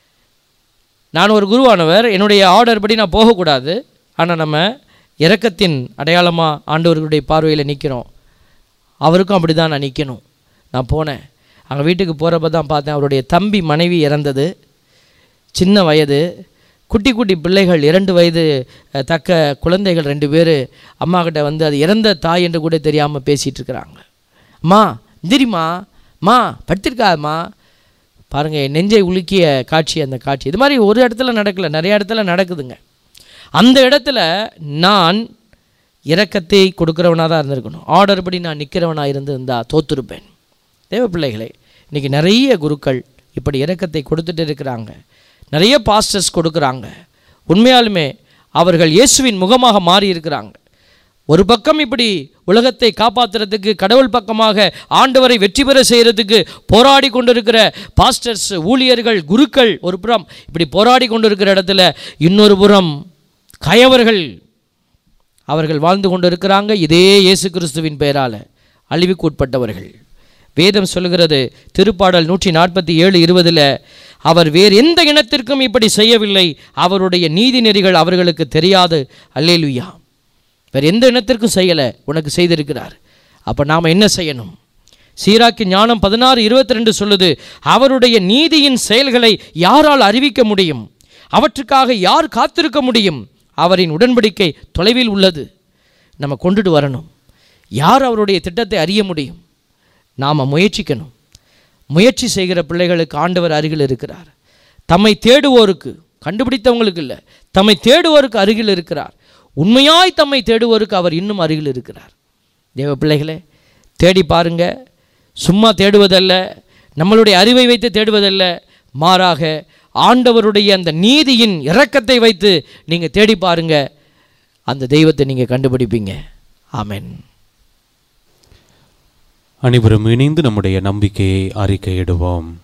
நான் ஒரு குருவானவர் என்னுடைய ஆர்டர் படி நான் போகக்கூடாது ஆனால் நம்ம இரக்கத்தின் அடையாளமாக ஆண்டவர்களுடைய பார்வையில் நிற்கிறோம் அவருக்கும் அப்படி தான் நான் நிற்கணும் நான் போனேன் அங்கே வீட்டுக்கு போகிறப்ப தான் பார்த்தேன் அவருடைய தம்பி மனைவி இறந்தது சின்ன வயது குட்டி குட்டி பிள்ளைகள் இரண்டு வயது அஹ், தக்க குழந்தைகள் ரெண்டு பேர் அம்மா கிட்ட வந்து அது இறந்த தாய் என்று கூட தெரியாமல் பேசிகிட்டு இருக்கிறாங்க அம்மா எந்திரிம்மா மா படுத்திருக்காதம்மா பாருங்கள் என் நெஞ்சை உலுக்கிய காட்சி அந்த காட்சி இது மாதிரி ஒரு இடத்துல நடக்கல நிறைய இடத்துல நடக்குதுங்க அந்த இடத்துல நான் இரக்கத்தை கொடுக்குறவனாக தான் இருந்திருக்கணும் ஆர்டர் படி நான் நிற்கிறவனாக இருந்திருந்தா தோத்துருப்பேன் தேவ பிள்ளைகளே இன்றைக்கி நிறைய குருக்கள் இப்படி இரக்கத்தை கொடுத்துட்டு இருக்கிறாங்க நிறைய பாஸ்டர்ஸ் கொடுக்குறாங்க உண்மையாலுமே அவர்கள் இயேசுவின் முகமாக மாறி இருக்கிறாங்க ஒரு பக்கம் இப்படி உலகத்தை காப்பாற்றுறதுக்கு கடவுள் பக்கமாக ஆண்டவரை வெற்றி பெற செய்கிறதுக்கு போராடி கொண்டிருக்கிற பாஸ்டர்ஸ் ஊழியர்கள் குருக்கள் ஒரு புறம் இப்படி போராடி கொண்டிருக்கிற இடத்துல இன்னொரு புறம் கயவர்கள் அவர்கள் வாழ்ந்து கொண்டிருக்கிறாங்க இதே இயேசு கிறிஸ்துவின் பெயரால் அழிவுக்கு உட்பட்டவர்கள் வேதம் சொல்கிறது திருப்பாடல் நூற்றி நாற்பத்தி ஏழு இருபதில் அவர் வேறு எந்த இனத்திற்கும் இப்படி செய்யவில்லை அவருடைய நீதி நெறிகள் அவர்களுக்கு தெரியாது அல்லேலுயா வேறு எந்த இனத்திற்கும் செய்யலை உனக்கு செய்திருக்கிறார் அப்போ நாம் என்ன செய்யணும் சீராக்கி ஞானம் பதினாறு இருபத்தி ரெண்டு சொல்லுது அவருடைய நீதியின் செயல்களை யாரால் அறிவிக்க முடியும் அவற்றுக்காக யார் காத்திருக்க முடியும் அவரின் உடன்படிக்கை தொலைவில் உள்ளது நம்ம கொண்டுட்டு வரணும் யார் அவருடைய திட்டத்தை அறிய முடியும் நாம் முயற்சிக்கணும் முயற்சி செய்கிற பிள்ளைகளுக்கு ஆண்டவர் அருகில் இருக்கிறார் தம்மை தேடுவோருக்கு கண்டுபிடித்தவங்களுக்கு இல்லை தம்மை தேடுவோருக்கு அருகில் இருக்கிறார் உண்மையாய் தம்மை தேடுவோருக்கு அவர் இன்னும் அருகில் இருக்கிறார் தேவ பிள்ளைகளே தேடி பாருங்க சும்மா தேடுவதல்ல நம்மளுடைய அறிவை வைத்து தேடுவதல்ல மாறாக ஆண்டவருடைய அந்த நீதியின் இரக்கத்தை வைத்து நீங்கள் தேடி பாருங்க அந்த தெய்வத்தை நீங்கள் கண்டுபிடிப்பீங்க ஆமென் அனைவரும் இணைந்து நம்முடைய நம்பிக்கையை அறிக்கையிடுவோம்